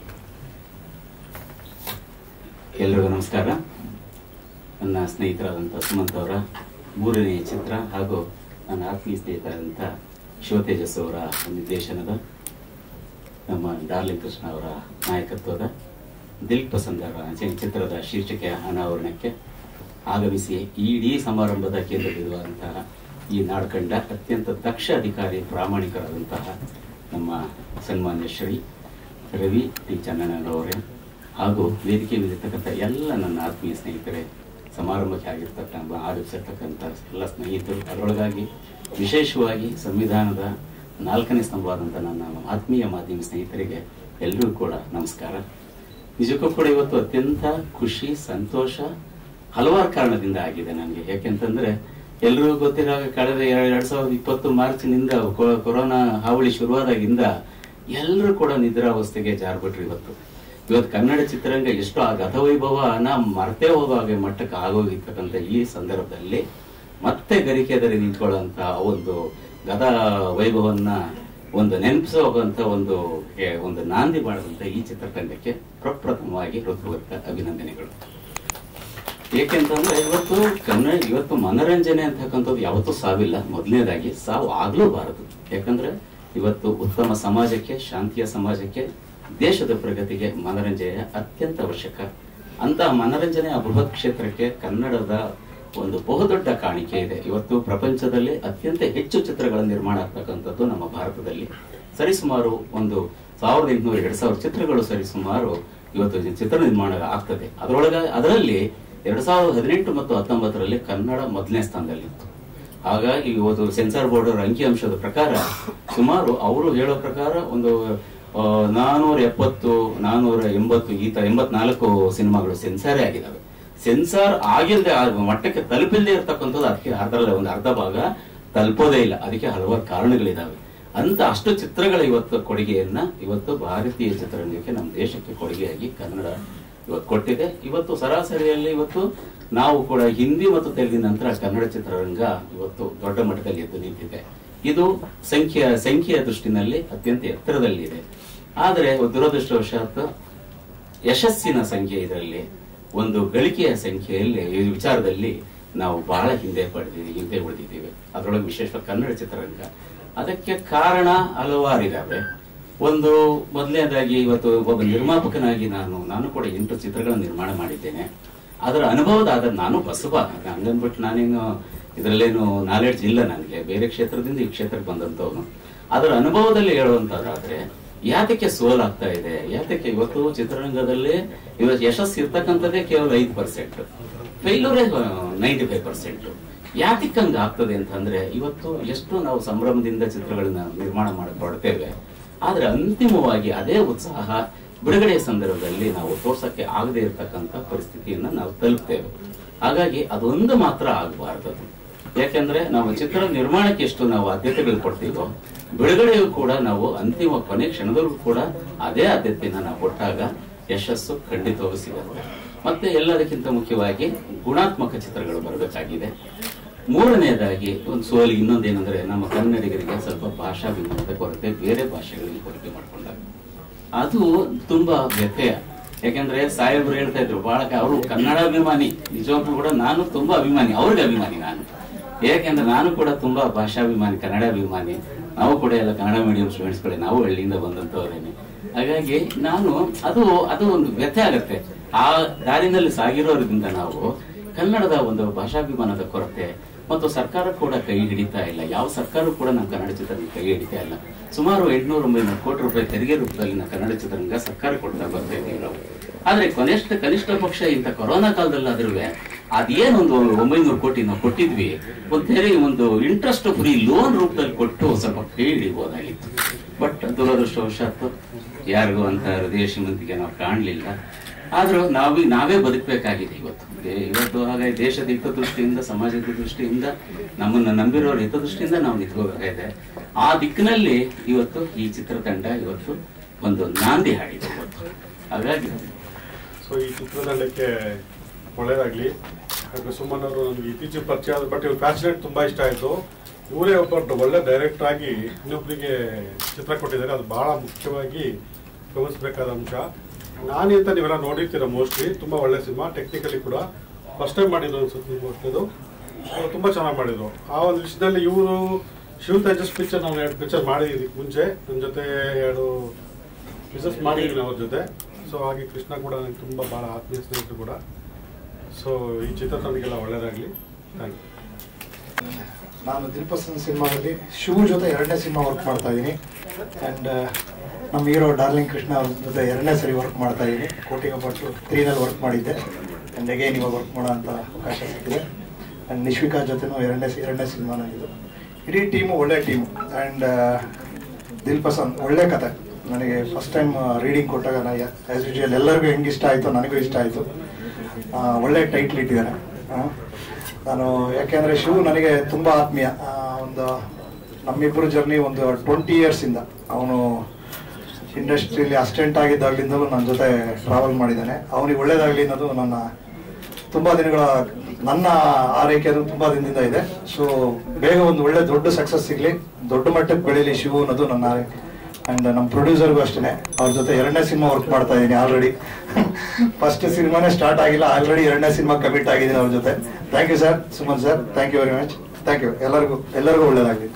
ಎಲ್ರಿಗೂ ನಮಸ್ಕಾರ ನನ್ನ ಸ್ನೇಹಿತರಾದಂಥ ಸುಮಂತ್ ಅವರ ಮೂರನೇ ಚಿತ್ರ ಹಾಗೂ ನನ್ನ ಆತ್ಮೀಯ ಸ್ನೇಹಿತರಾದಂಥ ಶಿವತೇಜಸ್ ಅವರ ನಿರ್ದೇಶನದ ನಮ್ಮ ಡಾರ್ಲಿಂಗ್ ಕೃಷ್ಣ ಅವರ ನಾಯಕತ್ವದ ದಿಲ್ ಪಸಂದ್ ಅವರ ಚಿ- ಚಿತ್ರದ ಶೀರ್ಷಿಕೆಯ ಅನಾವರಣಕ್ಕೆ ಆಗಮಿಸಿ ಈ ಇಡೀ ಸಮಾರಂಭದ ಕೇಂದ್ರವಿರುವಂತಹ ಈ ನಾಡ್ಕಂಡ ಅತ್ಯಂತ ದಕ್ಷ ಅಧಿಕಾರಿ ಪ್ರಾಮಾಣಿಕರಾದಂತಹ ನಮ್ಮ ಸನ್ಮಾನ್ಯ ಶ್ರೀ ರವಿ ಟಿ ಚನ್ನಣ್ಣನವರೇ ಹಾಗೂ ವೇದಿಕೆ ಮೇಲಿರ್ತಕ್ಕಂಥ ಎಲ್ಲ ನನ್ನ ಆತ್ಮೀಯ ಸ್ನೇಹಿತರೇ ಸಮಾರಂಭಕ್ಕೆ ಆಗಿರ್ತಕ್ಕಂಥ ಆಗಮಿಸಿರ್ತಕ್ಕಂಥ ಎಲ್ಲ ಸ್ನೇಹಿತರು ಅದರೊಳಗಾಗಿ ವಿಶೇಷವಾಗಿ ಸಂವಿಧಾನದ ನಾಲ್ಕನೇ ಸ್ತಂಭವಾದಂಥ ನನ್ನ ಆತ್ಮೀಯ ಮಾಧ್ಯಮ ಸ್ನೇಹಿತರಿಗೆ ಎಲ್ಲರಿಗೂ ಕೂಡ ನಮಸ್ಕಾರ ನಿಜಕ್ಕೂ ಕೂಡ ಇವತ್ತು ಅತ್ಯಂತ ಖುಷಿ ಸಂತೋಷ ಹಲವಾರು ಕಾರಣದಿಂದ ಆಗಿದೆ ನನಗೆ ಯಾಕೆಂತಂದ್ರೆ ಎಲ್ರಿಗೂ ಗೊತ್ತಿರೋ ಹಾಗೆ ಕಳೆದ ಎರಡ್ ಎರಡ್ ಸಾವಿರದ ಇಪ್ಪತ್ತು ಮಾರ್ಚ್ನಿಂದ ಕೊ- ಕೊರೋನಾ ಹಾವಳಿ ಶುರುವಾದಾಗಿಂದ ಎಲ್ಲರೂ ಕೂಡ ನಿದ್ರಾವಸ್ಥೆಗೆ ಜಾರ್ಬಿಟ್ರು ಇವತ್ತು ಇವತ್ತು ಕನ್ನಡ ಚಿತ್ರರಂಗ ಎಷ್ಟು ಆ ಗತವೈಭವನ ಮರ್ತೇ ಹೋಗೋ ಹಾಗೆ ಮಟ್ಟಕ್ಕೆ ಆಗೋಗಿರ್ತಕ್ಕಂಥ ಈ ಸಂದರ್ಭದಲ್ಲಿ ಮತ್ತೆ ಗರಿಕೆದಲ್ಲಿ ನಿಂತ್ಕೊಳ್ಳುವಂತ ಒಂದು ಗದ ವೈಭವನ್ನ ಒಂದು ನೆನಪಿಸುವಂತ ಒಂದು ಏ, ಒಂದು ನಾಂದಿ ಮಾಡಿದಂತ ಈ ಚಿತ್ರತಂಡಕ್ಕೆ ಪ್ರಪ್ರಥಮವಾಗಿ ಹೃತ್ಪೂರ್ವಕ ಅಭಿನಂದನೆಗಳು ಏಕೆಂತಂದ್ರೆ ಇವತ್ತು ಕನ್ನಡ ಇವತ್ತು ಮನರಂಜನೆ ಅಂತಕ್ಕಂಥದ್ದು ಯಾವತ್ತೂ ಸಾವಿಲ್ಲ ಮೊದಲನೇದಾಗಿ ಸಾವು ಆಗ್ಲೂಬಾರದು ಯಾಕಂದ್ರೆ ಇವತ್ತು ಉತ್ತಮ ಸಮಾಜಕ್ಕೆ ಶಾಂತಿಯ ಸಮಾಜಕ್ಕೆ ದೇಶದ ಪ್ರಗತಿಗೆ ಮನರಂಜನೆ ಅತ್ಯಂತ ಅವಶ್ಯಕ ಅಂತಹ ಮನರಂಜನೆಯ ಬೃಹತ್ ಕ್ಷೇತ್ರಕ್ಕೆ ಕನ್ನಡದ ಒಂದು ಬಹುದೊಡ್ಡ ಕಾಣಿಕೆ ಇದೆ ಇವತ್ತು ಪ್ರಪಂಚದಲ್ಲಿ ಅತ್ಯಂತ ಹೆಚ್ಚು ಚಿತ್ರಗಳ ನಿರ್ಮಾಣ ಆಗ್ತಕ್ಕಂಥದ್ದು ನಮ್ಮ ಭಾರತದಲ್ಲಿ ಸರಿಸುಮಾರು ಒಂದು ಸಾವಿರದ ಎಂಟುನೂರ ಎರಡ್ ಸಾವಿರ ಚಿತ್ರಗಳು ಸರಿಸುಮಾರು ಇವತ್ತು ಚಿತ್ರ ನಿರ್ಮಾಣ ಆಗ್ತದೆ ಅದರೊಳಗ ಅದರಲ್ಲಿ ಎರಡ್ ಸಾವಿರದ ಹದಿನೆಂಟು ಮತ್ತು ಹತ್ತೊಂಬತ್ತರಲ್ಲಿ ಕನ್ನಡ ಮೊದಲನೇ ಸ್ಥಾನದಲ್ಲಿತ್ತು ಹಾಗಾಗಿ ಇವತ್ತು ಸೆನ್ಸಾರ್ ಬೋರ್ಡ್ ಅವರ ಅಂಕಿಅಂಶದ ಪ್ರಕಾರ ಸುಮಾರು ಅವರು ಹೇಳೋ ಪ್ರಕಾರ ಒಂದು ಆ, ನಾನೂರ ಎಪ್ಪತ್ತು ನಾನೂರ ಎಂಬತ್ತು ಈ ತರ ಎಂಬತ್ನಾಲ್ಕು ಸಿನಿಮಾಗಳು ಸೆನ್ಸಾರೇ ಆಗಿದಾವೆ ಸೆನ್ಸಾರ್ ಆಗಿಲ್ಲದೆ ಆ ಮಟ್ಟಕ್ಕೆ ತಲುಪಿಲ್ಲದೆ ಇರ್ತಕ್ಕಂಥದ್ದು ಅದಕ್ಕೆ ಅದರಲ್ಲಿ ಒಂದು ಅರ್ಧ ಭಾಗ ತಲುಪೋದೇ ಇಲ್ಲ ಅದಕ್ಕೆ ಹಲವಾರು ಕಾರಣಗಳಿದಾವೆ ಅಂತ ಅಷ್ಟು ಚಿತ್ರಗಳ ಇವತ್ತು ಕೊಡುಗೆಯನ್ನ ಇವತ್ತು ಭಾರತೀಯ ಚಿತ್ರರಂಗಕ್ಕೆ ನಮ್ಮ ದೇಶಕ್ಕೆ ಕೊಡುಗೆಯಾಗಿ ಕನ್ನಡ ಇವತ್ತು ಕೊಟ್ಟಿದೆ ಇವತ್ತು ಸರಾಸರಿಯಲ್ಲಿ ಇವತ್ತು ನಾವು ಕೂಡ ಹಿಂದಿ ಮತ್ತು ತೆಲುಗಿನ ನಂತರ ಕನ್ನಡ ಚಿತ್ರರಂಗ ಇವತ್ತು ದೊಡ್ಡ ಮಟ್ಟದಲ್ಲಿ ಎದ್ದು ನಿಂತಿದೆ ಇದು ಸಂಖ್ಯೆಯ ಸಂಖ್ಯೆಯ ದೃಷ್ಟಿನಲ್ಲಿ ಅತ್ಯಂತ ಎತ್ತರದಲ್ಲಿದೆ ಆದರೆ ದುರದೃಷ್ಟವಶಾತ್ ಯಶಸ್ಸಿನ ಸಂಖ್ಯೆ ಇದರಲ್ಲಿ ಒಂದು ಗಳಿಕೆಯ ಸಂಖ್ಯೆಯಲ್ಲಿ ಈ ವಿಚಾರದಲ್ಲಿ ನಾವು ಬಹಳ ಹಿಂದೆ ಪಡೆದಿದ್ದೀವಿ ಹಿಂದೆ ಉಳಿದಿದ್ದೀವಿ ಅದರೊಳಗೆ ವಿಶೇಷವಾಗಿ ಕನ್ನಡ ಚಿತ್ರರಂಗ ಅದಕ್ಕೆ ಕಾರಣ ಹಲವಾರಿದಾವೆ ಒಂದು ಮೊದಲನೇದಾಗಿ ಇವತ್ತು ಒಬ್ಬ ನಿರ್ಮಾಪಕನಾಗಿ ನಾನು ನಾನು ಕೂಡ ಎಂಟು ಚಿತ್ರಗಳ ನಿರ್ಮಾಣ ಮಾಡಿದ್ದೇನೆ ಅದರ ಅನುಭವದ ಆದ ನಾನು ಹೊಸಬ ಹಂಗನ್ಬಿಟ್ಟು ನಾನೇನು ಇದರಲ್ಲೇನು ನಾಲೆಡ್ಜ್ ಇಲ್ಲ ನನಗೆ ಬೇರೆ ಕ್ಷೇತ್ರದಿಂದ ಈ ಕ್ಷೇತ್ರಕ್ಕೆ ಬಂದಂತವನು ಅದರ ಅನುಭವದಲ್ಲಿ ಹೇಳುವಂತದ್ದಾದ್ರೆ ಯಾತಕ್ಕೆ ಸೋಲಾಗ್ತಾ ಇದೆ ಯಾತಕ್ಕೆ ಇವತ್ತು ಚಿತ್ರರಂಗದಲ್ಲಿ ಇವತ್ತು ಯಶಸ್ಸು ಇರ್ತಕ್ಕಂಥದ್ದೇ ಕೇವಲ ಐದು ಪರ್ಸೆಂಟ್ ಫೇಲ್ಯೂರೇ ನೈಂಟಿ ಫೈವ್ ಪರ್ಸೆಂಟ್ ಯಾತಕ್ಕೆ ಹಂಗ ಆಗ್ತದೆ ಅಂತಂದ್ರೆ ಇವತ್ತು ಎಷ್ಟು ನಾವು ಸಂಭ್ರಮದಿಂದ ಚಿತ್ರಗಳನ್ನ ನಿರ್ಮಾಣ ಮಾಡಿಕೊಡ್ತೇವೆ ಆದ್ರೆ ಅಂತಿಮವಾಗಿ ಅದೇ ಉತ್ಸಾಹ ಬಿಡುಗಡೆಯ ಸಂದರ್ಭದಲ್ಲಿ ನಾವು ತೋರ್ಸಕ್ಕೆ ಆಗದೆ ಇರತಕ್ಕಂತ ಪರಿಸ್ಥಿತಿಯನ್ನ ನಾವು ತಲುಪ್ತೇವೆ ಹಾಗಾಗಿ ಅದೊಂದು ಮಾತ್ರ ಆಗಬಾರ್ದು ಯಾಕೆಂದ್ರೆ ನಾವು ಚಿತ್ರ ನಿರ್ಮಾಣಕ್ಕೆ ಎಷ್ಟು ನಾವು ಆದ್ಯತೆಗಳು ಕೊಡ್ತೀವೋ ಬಿಡುಗಡೆಯೂ ಕೂಡ ನಾವು ಅಂತಿಮ ಕೊನೆ ಕ್ಷಣದಲ್ಲೂ ಕೂಡ ಅದೇ ಆದ್ಯತೆಯನ್ನ ನಾವು ಕೊಟ್ಟಾಗ ಯಶಸ್ಸು ಖಂಡಿತವಾಗಿ ಸಿಗುತ್ತೆ ಮತ್ತೆ ಎಲ್ಲದಕ್ಕಿಂತ ಮುಖ್ಯವಾಗಿ ಗುಣಾತ್ಮಕ ಚಿತ್ರಗಳು ಬರಬೇಕಾಗಿದೆ ಮೂರನೆಯದಾಗಿ ಒಂದು ಸೋಲಿ ಇನ್ನೊಂದೇನೆಂದ್ರೆ ನಮ್ಮ ಕನ್ನಡಿಗರಿಗೆ ಸ್ವಲ್ಪ ಭಾಷಾ ವಿನಿಮಯದ ಕೊರತೆ ಬೇರೆ ಭಾಷೆಗಳಿಗೆ ಹೋಲಿಕೆ ಮಾಡ್ಕೊಂಡಾಗ ಅದು ತುಂಬಾ ವ್ಯತ್ಯಯ ಯಾಕೆಂದ್ರೆ ಸಾಹೇಬ್ರು ಹೇಳ್ತಾ ಇದ್ರು ಬಹಳ ಅವರು ಕನ್ನಡ ಅಭಿಮಾನಿ ನಿಜವಾಗ್ಲೂ ಕೂಡ ನಾನು ತುಂಬಾ ಅಭಿಮಾನಿ ಅವ್ರಿಗೆ ಅಭಿಮಾನಿ ನಾನು ಯಾಕೆಂದ್ರೆ ನಾನು ಕೂಡ ತುಂಬಾ ಭಾಷಾಭಿಮಾನಿ ಕನ್ನಡ ಅಭಿಮಾನಿ ನಾವು ಕೂಡ ಎಲ್ಲ ಕನ್ನಡ ಮೀಡಿಯಂ ಸ್ಟೂಡೆಂಟ್ಸ್ ಕಡೆ ನಾವು ಹಳ್ಳಿಯಿಂದ ಬಂದಂತವ್ರೇನೆ ಹಾಗಾಗಿ ನಾನು ಅದು ಅದು ಒಂದು ವ್ಯಥೆ ಆಗತ್ತೆ ಆ ದಾರಿನಲ್ಲಿ ಸಾಗಿರೋದ್ರಿಂದ ನಾವು ಕನ್ನಡದ ಒಂದು ಭಾಷಾಭಿಮಾನದ ಕೊರತೆ ಮತ್ತು ಸರ್ಕಾರ ಕೂಡ ಕೈ ಹಿಡಿತಾ ಇಲ್ಲ ಯಾವ ಸರ್ಕಾರ ಕೂಡ ನಮ್ಮ ಕನ್ನಡ ಚಿತ್ರರಂಗ ಕೈ ಹಿಡಿತಾ ಇಲ್ಲ ಸುಮಾರು ಎಂಟುನೂರ ಒಂಬೈನೂರು ಕೋಟಿ ರೂಪಾಯಿ ತೆರಿಗೆ ರೂಪದಲ್ಲಿ ನಮ್ಮ ಕನ್ನಡ ಚಿತ್ರರಂಗ ಸರ್ಕಾರ ಕೊಡ್ತಾ ಬರ್ತಾ ಇದ್ದೀವಿ ನಾವು ಆದ್ರೆ ಕನಿಷ್ಠ ಕನಿಷ್ಠ ಪಕ್ಷ ಇಂಥ ಕೊರೋನಾ ಕಾಲದಲ್ಲಾದ್ರೂ ಅದೇನೊಂದು ಒಂಬೈನೂರು ಕೋಟಿ ನಾವು ಕೊಟ್ಟಿದ್ವಿ ಒಂದು ತೆರಿಗೆ ಒಂದು ಇಂಟ್ರೆಸ್ಟ್ ಫ್ರೀ ಲೋನ್ ರೂಪದಲ್ಲಿ ಕೊಟ್ಟು ಸ್ವಲ್ಪ ಕೈ ಹಿಡಿಬಹುದಾಗಿತ್ತು ಬಟ್ ದುರದೃಷ್ಟವಶಾತ್ತು ಯಾರಿಗೂ ಅಂತ ಹೃದಯ ಶ್ರೀಮಂತಿಗೆ ನಾವು ಕಾಣಲಿಲ್ಲ ಆದ್ರೂ ನಾವೀ ನಾವೇ ಬದುಕಬೇಕಾಗಿದೆ ಇವತ್ತು ದೇ- ಇವತ್ತು ಹಾಗಾಗಿ ದೇಶದ ಹಿತದೃಷ್ಟಿಯಿಂದ ಸಮಾಜದ ದೃಷ್ಟಿಯಿಂದ ನಮ್ಮನ್ನ ನಂಬಿರೋರ ಹಿತದೃಷ್ಟಿಯಿಂದ ನಾವು ನಿಂತ್ಕೋಬೇಕಾಗಿದೆ ಆ ದಿಕ್ಕಿನಲ್ಲಿ ಇವತ್ತು ಈ ಚಿತ್ರತಂಡ ಇವತ್ತು ಒಂದು ನಾಂದಿ ಹಾಡಿದೆ ಇವತ್ತು ಹಾಗಾಗಿ ಸೊ ಈ ಚಿತ್ರತಂಡಕ್ಕೆ ಒಳ್ಳೇದಾಗ್ಲಿ ಹಾಗೆ ಸುಮನ್ ಅವರು ನನಗೆ ಇತ್ತೀಚೆಗೆ ಪರಿಚಯ ಆದ ಬಟ್ ಇವ್ರ ಪ್ಯಾಷನೇಟ್ ತುಂಬಾ ಇಷ್ಟ ಆಯ್ತು ಇವರೇ ಒಬ್ಬ ಒಳ್ಳೆ ಡೈರೆಕ್ಟರ್ ಆಗಿ ಇನ್ನೊಬ್ಬರಿಗೆ ಚಿತ್ರ ಕೊಟ್ಟಿದ್ದಾರೆ ಅದು ಬಹಳ ಮುಖ್ಯವಾಗಿ ಗಮನಿಸಬೇಕಾದ ಅಂಶ ನಾನಿ ಅಂತ ನೀವೆಲ್ಲ ನೋಡಿರ್ತೀರ ಮೋಸ್ಟ್ಲಿ ತುಂಬಾ ಒಳ್ಳೆ ಸಿನಿಮಾ ಟೆಕ್ನಿಕಲಿ ಕೂಡ ಫಸ್ಟ್ ಟೈಮ್ ಮಾಡಿದ್ರು ಅನ್ಸುತ್ತೆ ಮೋಸ್ಟ್ಲಿ ಅದು ಅವ್ರು ತುಂಬಾ ಚೆನ್ನಾಗಿ ಮಾಡಿದ್ರು ಆ ಒಂದು ವಿಷಯದಲ್ಲಿ ಇವರು ಶಿವ ತೇಜಸ್ ಪಿಕ್ಚರ್ ನಾವು ಎರಡು ಪಿಕ್ಚರ್ ಮಾಡಿದ್ವಿ ಮುಂಚೆ ನನ್ನ ಜೊತೆ ಎರಡು ಬಿಸ್ನೆಸ್ ಮಾಡಿದ್ದೀನಿ ಅವ್ರ ಜೊತೆ ಸೊ ಹಾಗೆ ಕೃಷ್ಣ ಕೂಡ ನನಗೆ ತುಂಬ ಭಾಳ ಆತ್ಮೀಯ ಸ್ನೇಹಿತರು ಕೂಡ ಸೊ ಈ ಚಿತ್ರತಂಡಕ್ಕೆಲ್ಲ ಒಳ್ಳೇದಾಗಲಿ ಥ್ಯಾಂಕ್ ಯು ನಾನು ದಿಲ್ಪಸನ್ ಸಿನಿಮಾದಲ್ಲಿ ಶಿವ ಜೊತೆ ಎರಡನೇ ಸಿನಿಮಾ ವರ್ಕ್ ಮಾಡ್ತಾ ಇದ್ದೀನಿ ಆ್ಯಂಡ್ ನಮ್ಮ ಹೀರೋ ಡಾರ್ಲಿಂಗ್ ಕೃಷ್ಣ ಅವ್ರ ಜೊತೆ ಎರಡನೇ ಸರಿ ವರ್ಕ್ ಮಾಡ್ತಾ ಇದ್ದೀನಿ ಕೋಟಿಗ ಭಟ್ರು ತ್ರೀನಲ್ಲಿ ವರ್ಕ್ ಮಾಡಿದ್ದೆ ಆ್ಯಂಡ್ ಅಗೇನ್ ಇವಾಗ ವರ್ಕ್ ಮಾಡೋ ಅಂತ ಅವಕಾಶ ಸಿಕ್ಕಿದೆ ಆ್ಯಂಡ್ ನಿಶ್ವಿಕಾ ಜೊತೆನೂ ಎರಡನೇ ಎರಡನೇ ಸಿನಿಮಾನಾಗಿದ್ದು ಇಡೀ ಟೀಮು ಒಳ್ಳೆ ಟೀಮು ಆ್ಯಂಡ್ ದಿಲ್ ಪಸಂದ್ ಒಳ್ಳೆ ಕತೆ ನನಗೆ ಫಸ್ಟ್ ಟೈಮ್ ರೀಡಿಂಗ್ ಕೊಟ್ಟಾಗ ನಾ ಆ್ಯಸ್ ಯೂಶುವಲ್ ಎಲ್ಲರಿಗೂ ಹೆಂಗೆ ಇಷ್ಟ ಆಯಿತು ನನಗೂ ಇಷ್ಟ ಆಯಿತು ಒಳ್ಳೆ ಟೈಟ್ಲ್ ಇಟ್ಟಿದ್ದಾರೆ ಆ, ನಾನು ಯಾಕೆಂದರೆ ಶಿವು ನನಗೆ ತುಂಬ ಆತ್ಮೀಯ ಆ, ಒಂದು ನಮ್ಮಿಬ್ಬರು ಜರ್ನಿ ಒಂದು ಟ್ವೆಂಟಿ ಇಯರ್ಸಿಂದ ಅವನು ಇಂಡಸ್ಟ್ರಿಯಲ್ಲಿ ಅಸಿಸ್ಟೆಂಟ್ ಆಗಿದ್ದಾಗಲಿಂದಲೂ ನನ್ನ ಜೊತೆ ಟ್ರಾವೆಲ್ ಮಾಡಿದ್ದಾನೆ ಅವನಿಗೆ ಒಳ್ಳೇದಾಗಲಿ ಅನ್ನೋದು ನನ್ನ ತುಂಬ ದಿನಗಳ ನನ್ನ ಆರೈಕೆ ಅದು ತುಂಬ ದಿನದಿಂದ ಇದೆ ಸೊ ಬೇಗ ಒಂದು ಒಳ್ಳೆ ದೊಡ್ಡ ಸಕ್ಸಸ್ ಸಿಗಲಿ ದೊಡ್ಡ ಮಟ್ಟಕ್ಕೆ ಬೆಳೀಲಿ ಶಿವು ಅನ್ನೋದು ನನ್ನ ಆರೈಕೆ ಆ್ಯಂಡ್ ನಮ್ಮ ಪ್ರೊಡ್ಯೂಸರ್ಗೂ ಅಷ್ಟೇ ಅವ್ರ ಜೊತೆ ಎರಡನೇ ಸಿನಿಮಾ ವರ್ಕ್ ಮಾಡ್ತಾ ಇದ್ದೀನಿ ಆಲ್ರೆಡಿ ಫಸ್ಟ್ ಸಿನಿಮಾನೇ ಸ್ಟಾರ್ಟ್ ಆಗಿಲ್ಲ ಆಲ್ರೆಡಿ ಎರಡನೇ ಸಿನಿಮಾ ಕಮಿಟ್ ಆಗಿದ್ದೀನಿ ಅವ್ರ ಜೊತೆ thank you sir Suman sir thank you very much thank you ಎಲ್ಲರಿಗೂ ಎಲ್ಲರಿಗೂ ಒಳ್ಳೇದಾಗಲಿ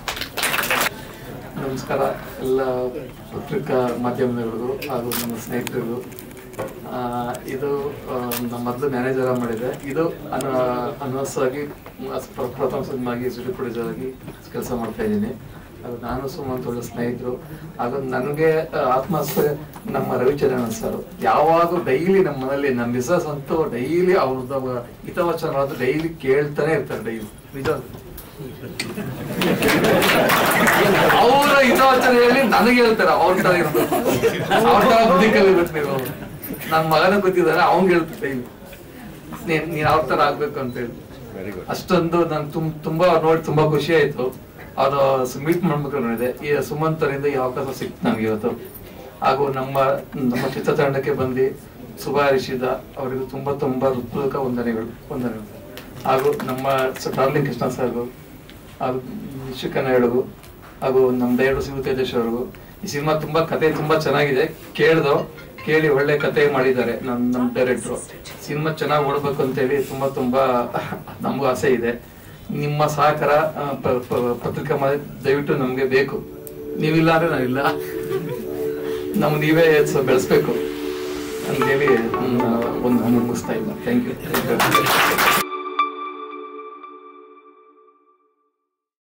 ನಮಸ್ಕಾರ ಎಲ್ಲ ಪತ್ರಿಕಾ ಮಾಧ್ಯಮದವರಿಗೂ ಹಾಗೂ ನಮ್ಮ ಸ್ನೇಹಿತರಿಗೂ ಆ, ಇದು ಆ, ನಮ್ಮ ಮೊದಲು ಮ್ಯಾನೇಜರ್ ಮಾಡಿದೆ ಇದು ಅನ ಅನವಸವಾಗಿ ಪ್ರ- ಪ್ರಥಮ ಸಿನಿಮಾಗಿ ಸುಡಿ ಪ್ರೊಡ್ಯೂಸರ್ ಆಗಿ ಕೆಲಸ ಮಾಡ್ತಾ ಇದ್ದೀನಿ ಅದು ನಾನು ಸುಮಂತ್ ಒಳ್ಳೆ ಸ್ನೇಹಿತರು ಹಾಗೂ ನನಗೆ ಆ, ಆತ್ಮಹತ್ಯೆ ನಮ್ಮ ರವಿಚಂದ್ರನ್ ಸರ್ ಯಾವಾಗ ಡೈಲಿ ನಮ್ಮ ಮನೇಲಿ ನಮ್ಮ ಮಿಸಸ್ ಅಂತೂ ಡೈಲಿ ಅವ್ರದ್ದು ಹಿತವಚನವಾದ ಡೈಲಿ ಕೇಳ್ತಾನೆ ಇರ್ತಾರೆ ಡೈಲಿ ನಿಜ ಅವರ ಹಿತವಚನ ಹೇಳಿ ನನಗೆ ಹೇಳ್ತಾರೆ ಅವ್ರ ತರ ಇರ್ಬೇಕು ಅವ್ರ ತರ ಬುದ್ಧಿ ಕಲಿಬೇಕು ನೀವು ನನ್ನ ಮಗನ ಗೊತ್ತಿದ್ದಾರೆ ಅವ್ನ್ ಹೇಳ್ತಾರೆ ಇಲ್ಲಿ ನೀನ್ ನೀನ್ ಅವ್ರ ತರ ಆಗ್ಬೇಕು ಅಂತ ಹೇಳಿ ಅಷ್ಟೊಂದು ನನ್ ತುಂ ತುಂಬಾ ನೋಡಿ ತುಂಬಾ ಖುಷಿ ಆಯ್ತು ಅದು ಮೀಟ್ ಮಾಡ್ಬೇಕು ನೋಡಿದೆ ಈ ಸುಮಂತರಿಂದ ಈ ಅವಕಾಶ ಸಿಕ್ತು ನಮ್ಗೆ ಇವತ್ತು ಹಾಗೂ ನಮ್ಮ ನಮ್ಮ ಚಿತ್ರತಂಡಕ್ಕೆ ಬಂದು ಶುಭ ಹಾರೈಸಿದ ಅವರಿಗೂ ತುಂಬಾ ತುಂಬಾ ಹೃತ್ಪೂರ್ವಕ ವಂದನೆಗಳು ವಂದನೆಗಳು ಹಾಗೂ ನಮ್ಮ ಸ- ಡಾರ್ಲಿಂಗ್ ಕೃಷ್ಣ ಸರ್ಗೂ ಹಾಗೂ ಶಿಕ್ಷಕನ ಹೇಳಿಗೂ ಹಾಗೂ ನಮ್ಮ ದಯಡು ಶಿವತೇಜೇಶ್ ಅವ್ರಿಗೂ ಈ ಸಿನಿಮಾ ತುಂಬಾ ಕತೆ ತುಂಬಾ ಚೆನ್ನಾಗಿದೆ ಕೇಳ್ದೋ ಕೇಳಿ ಒಳ್ಳೆ ಕತೆ ಮಾಡಿದ್ದಾರೆ ನಮ್ ನಮ್ ಡೈರೆಕ್ಟ್ರು ಸಿನಿಮಾ ಚೆನ್ನಾಗಿ ಓಡ್ಬೇಕು ಅಂತೇಳಿ ತುಂಬಾ ತುಂಬಾ ನಮಗೂ ಆಸೆ ಇದೆ ನಿಮ್ಮ ಸಹಕಾರ ಆ, ಪ- ಪ- ಪತ್ರಿಕಾ ಮಾಧ್ಯಮ ದಯವಿಟ್ಟು ನಮ್ಗೆ ಬೇಕು ನೀವಿಲ್ಲ ಅಂದ್ರೆ ನಾವಿಲ್ಲ ನಮ್ ನೀವೇ ಸ- ಬೆಳೆಸ್ಬೇಕು ಅಂತೇಳಿ ನನ್ನ ಒಂದು ಮುಗಿಸ್ತಾ ಇಲ್ಲ ಥ್ಯಾಂಕ್ ಯು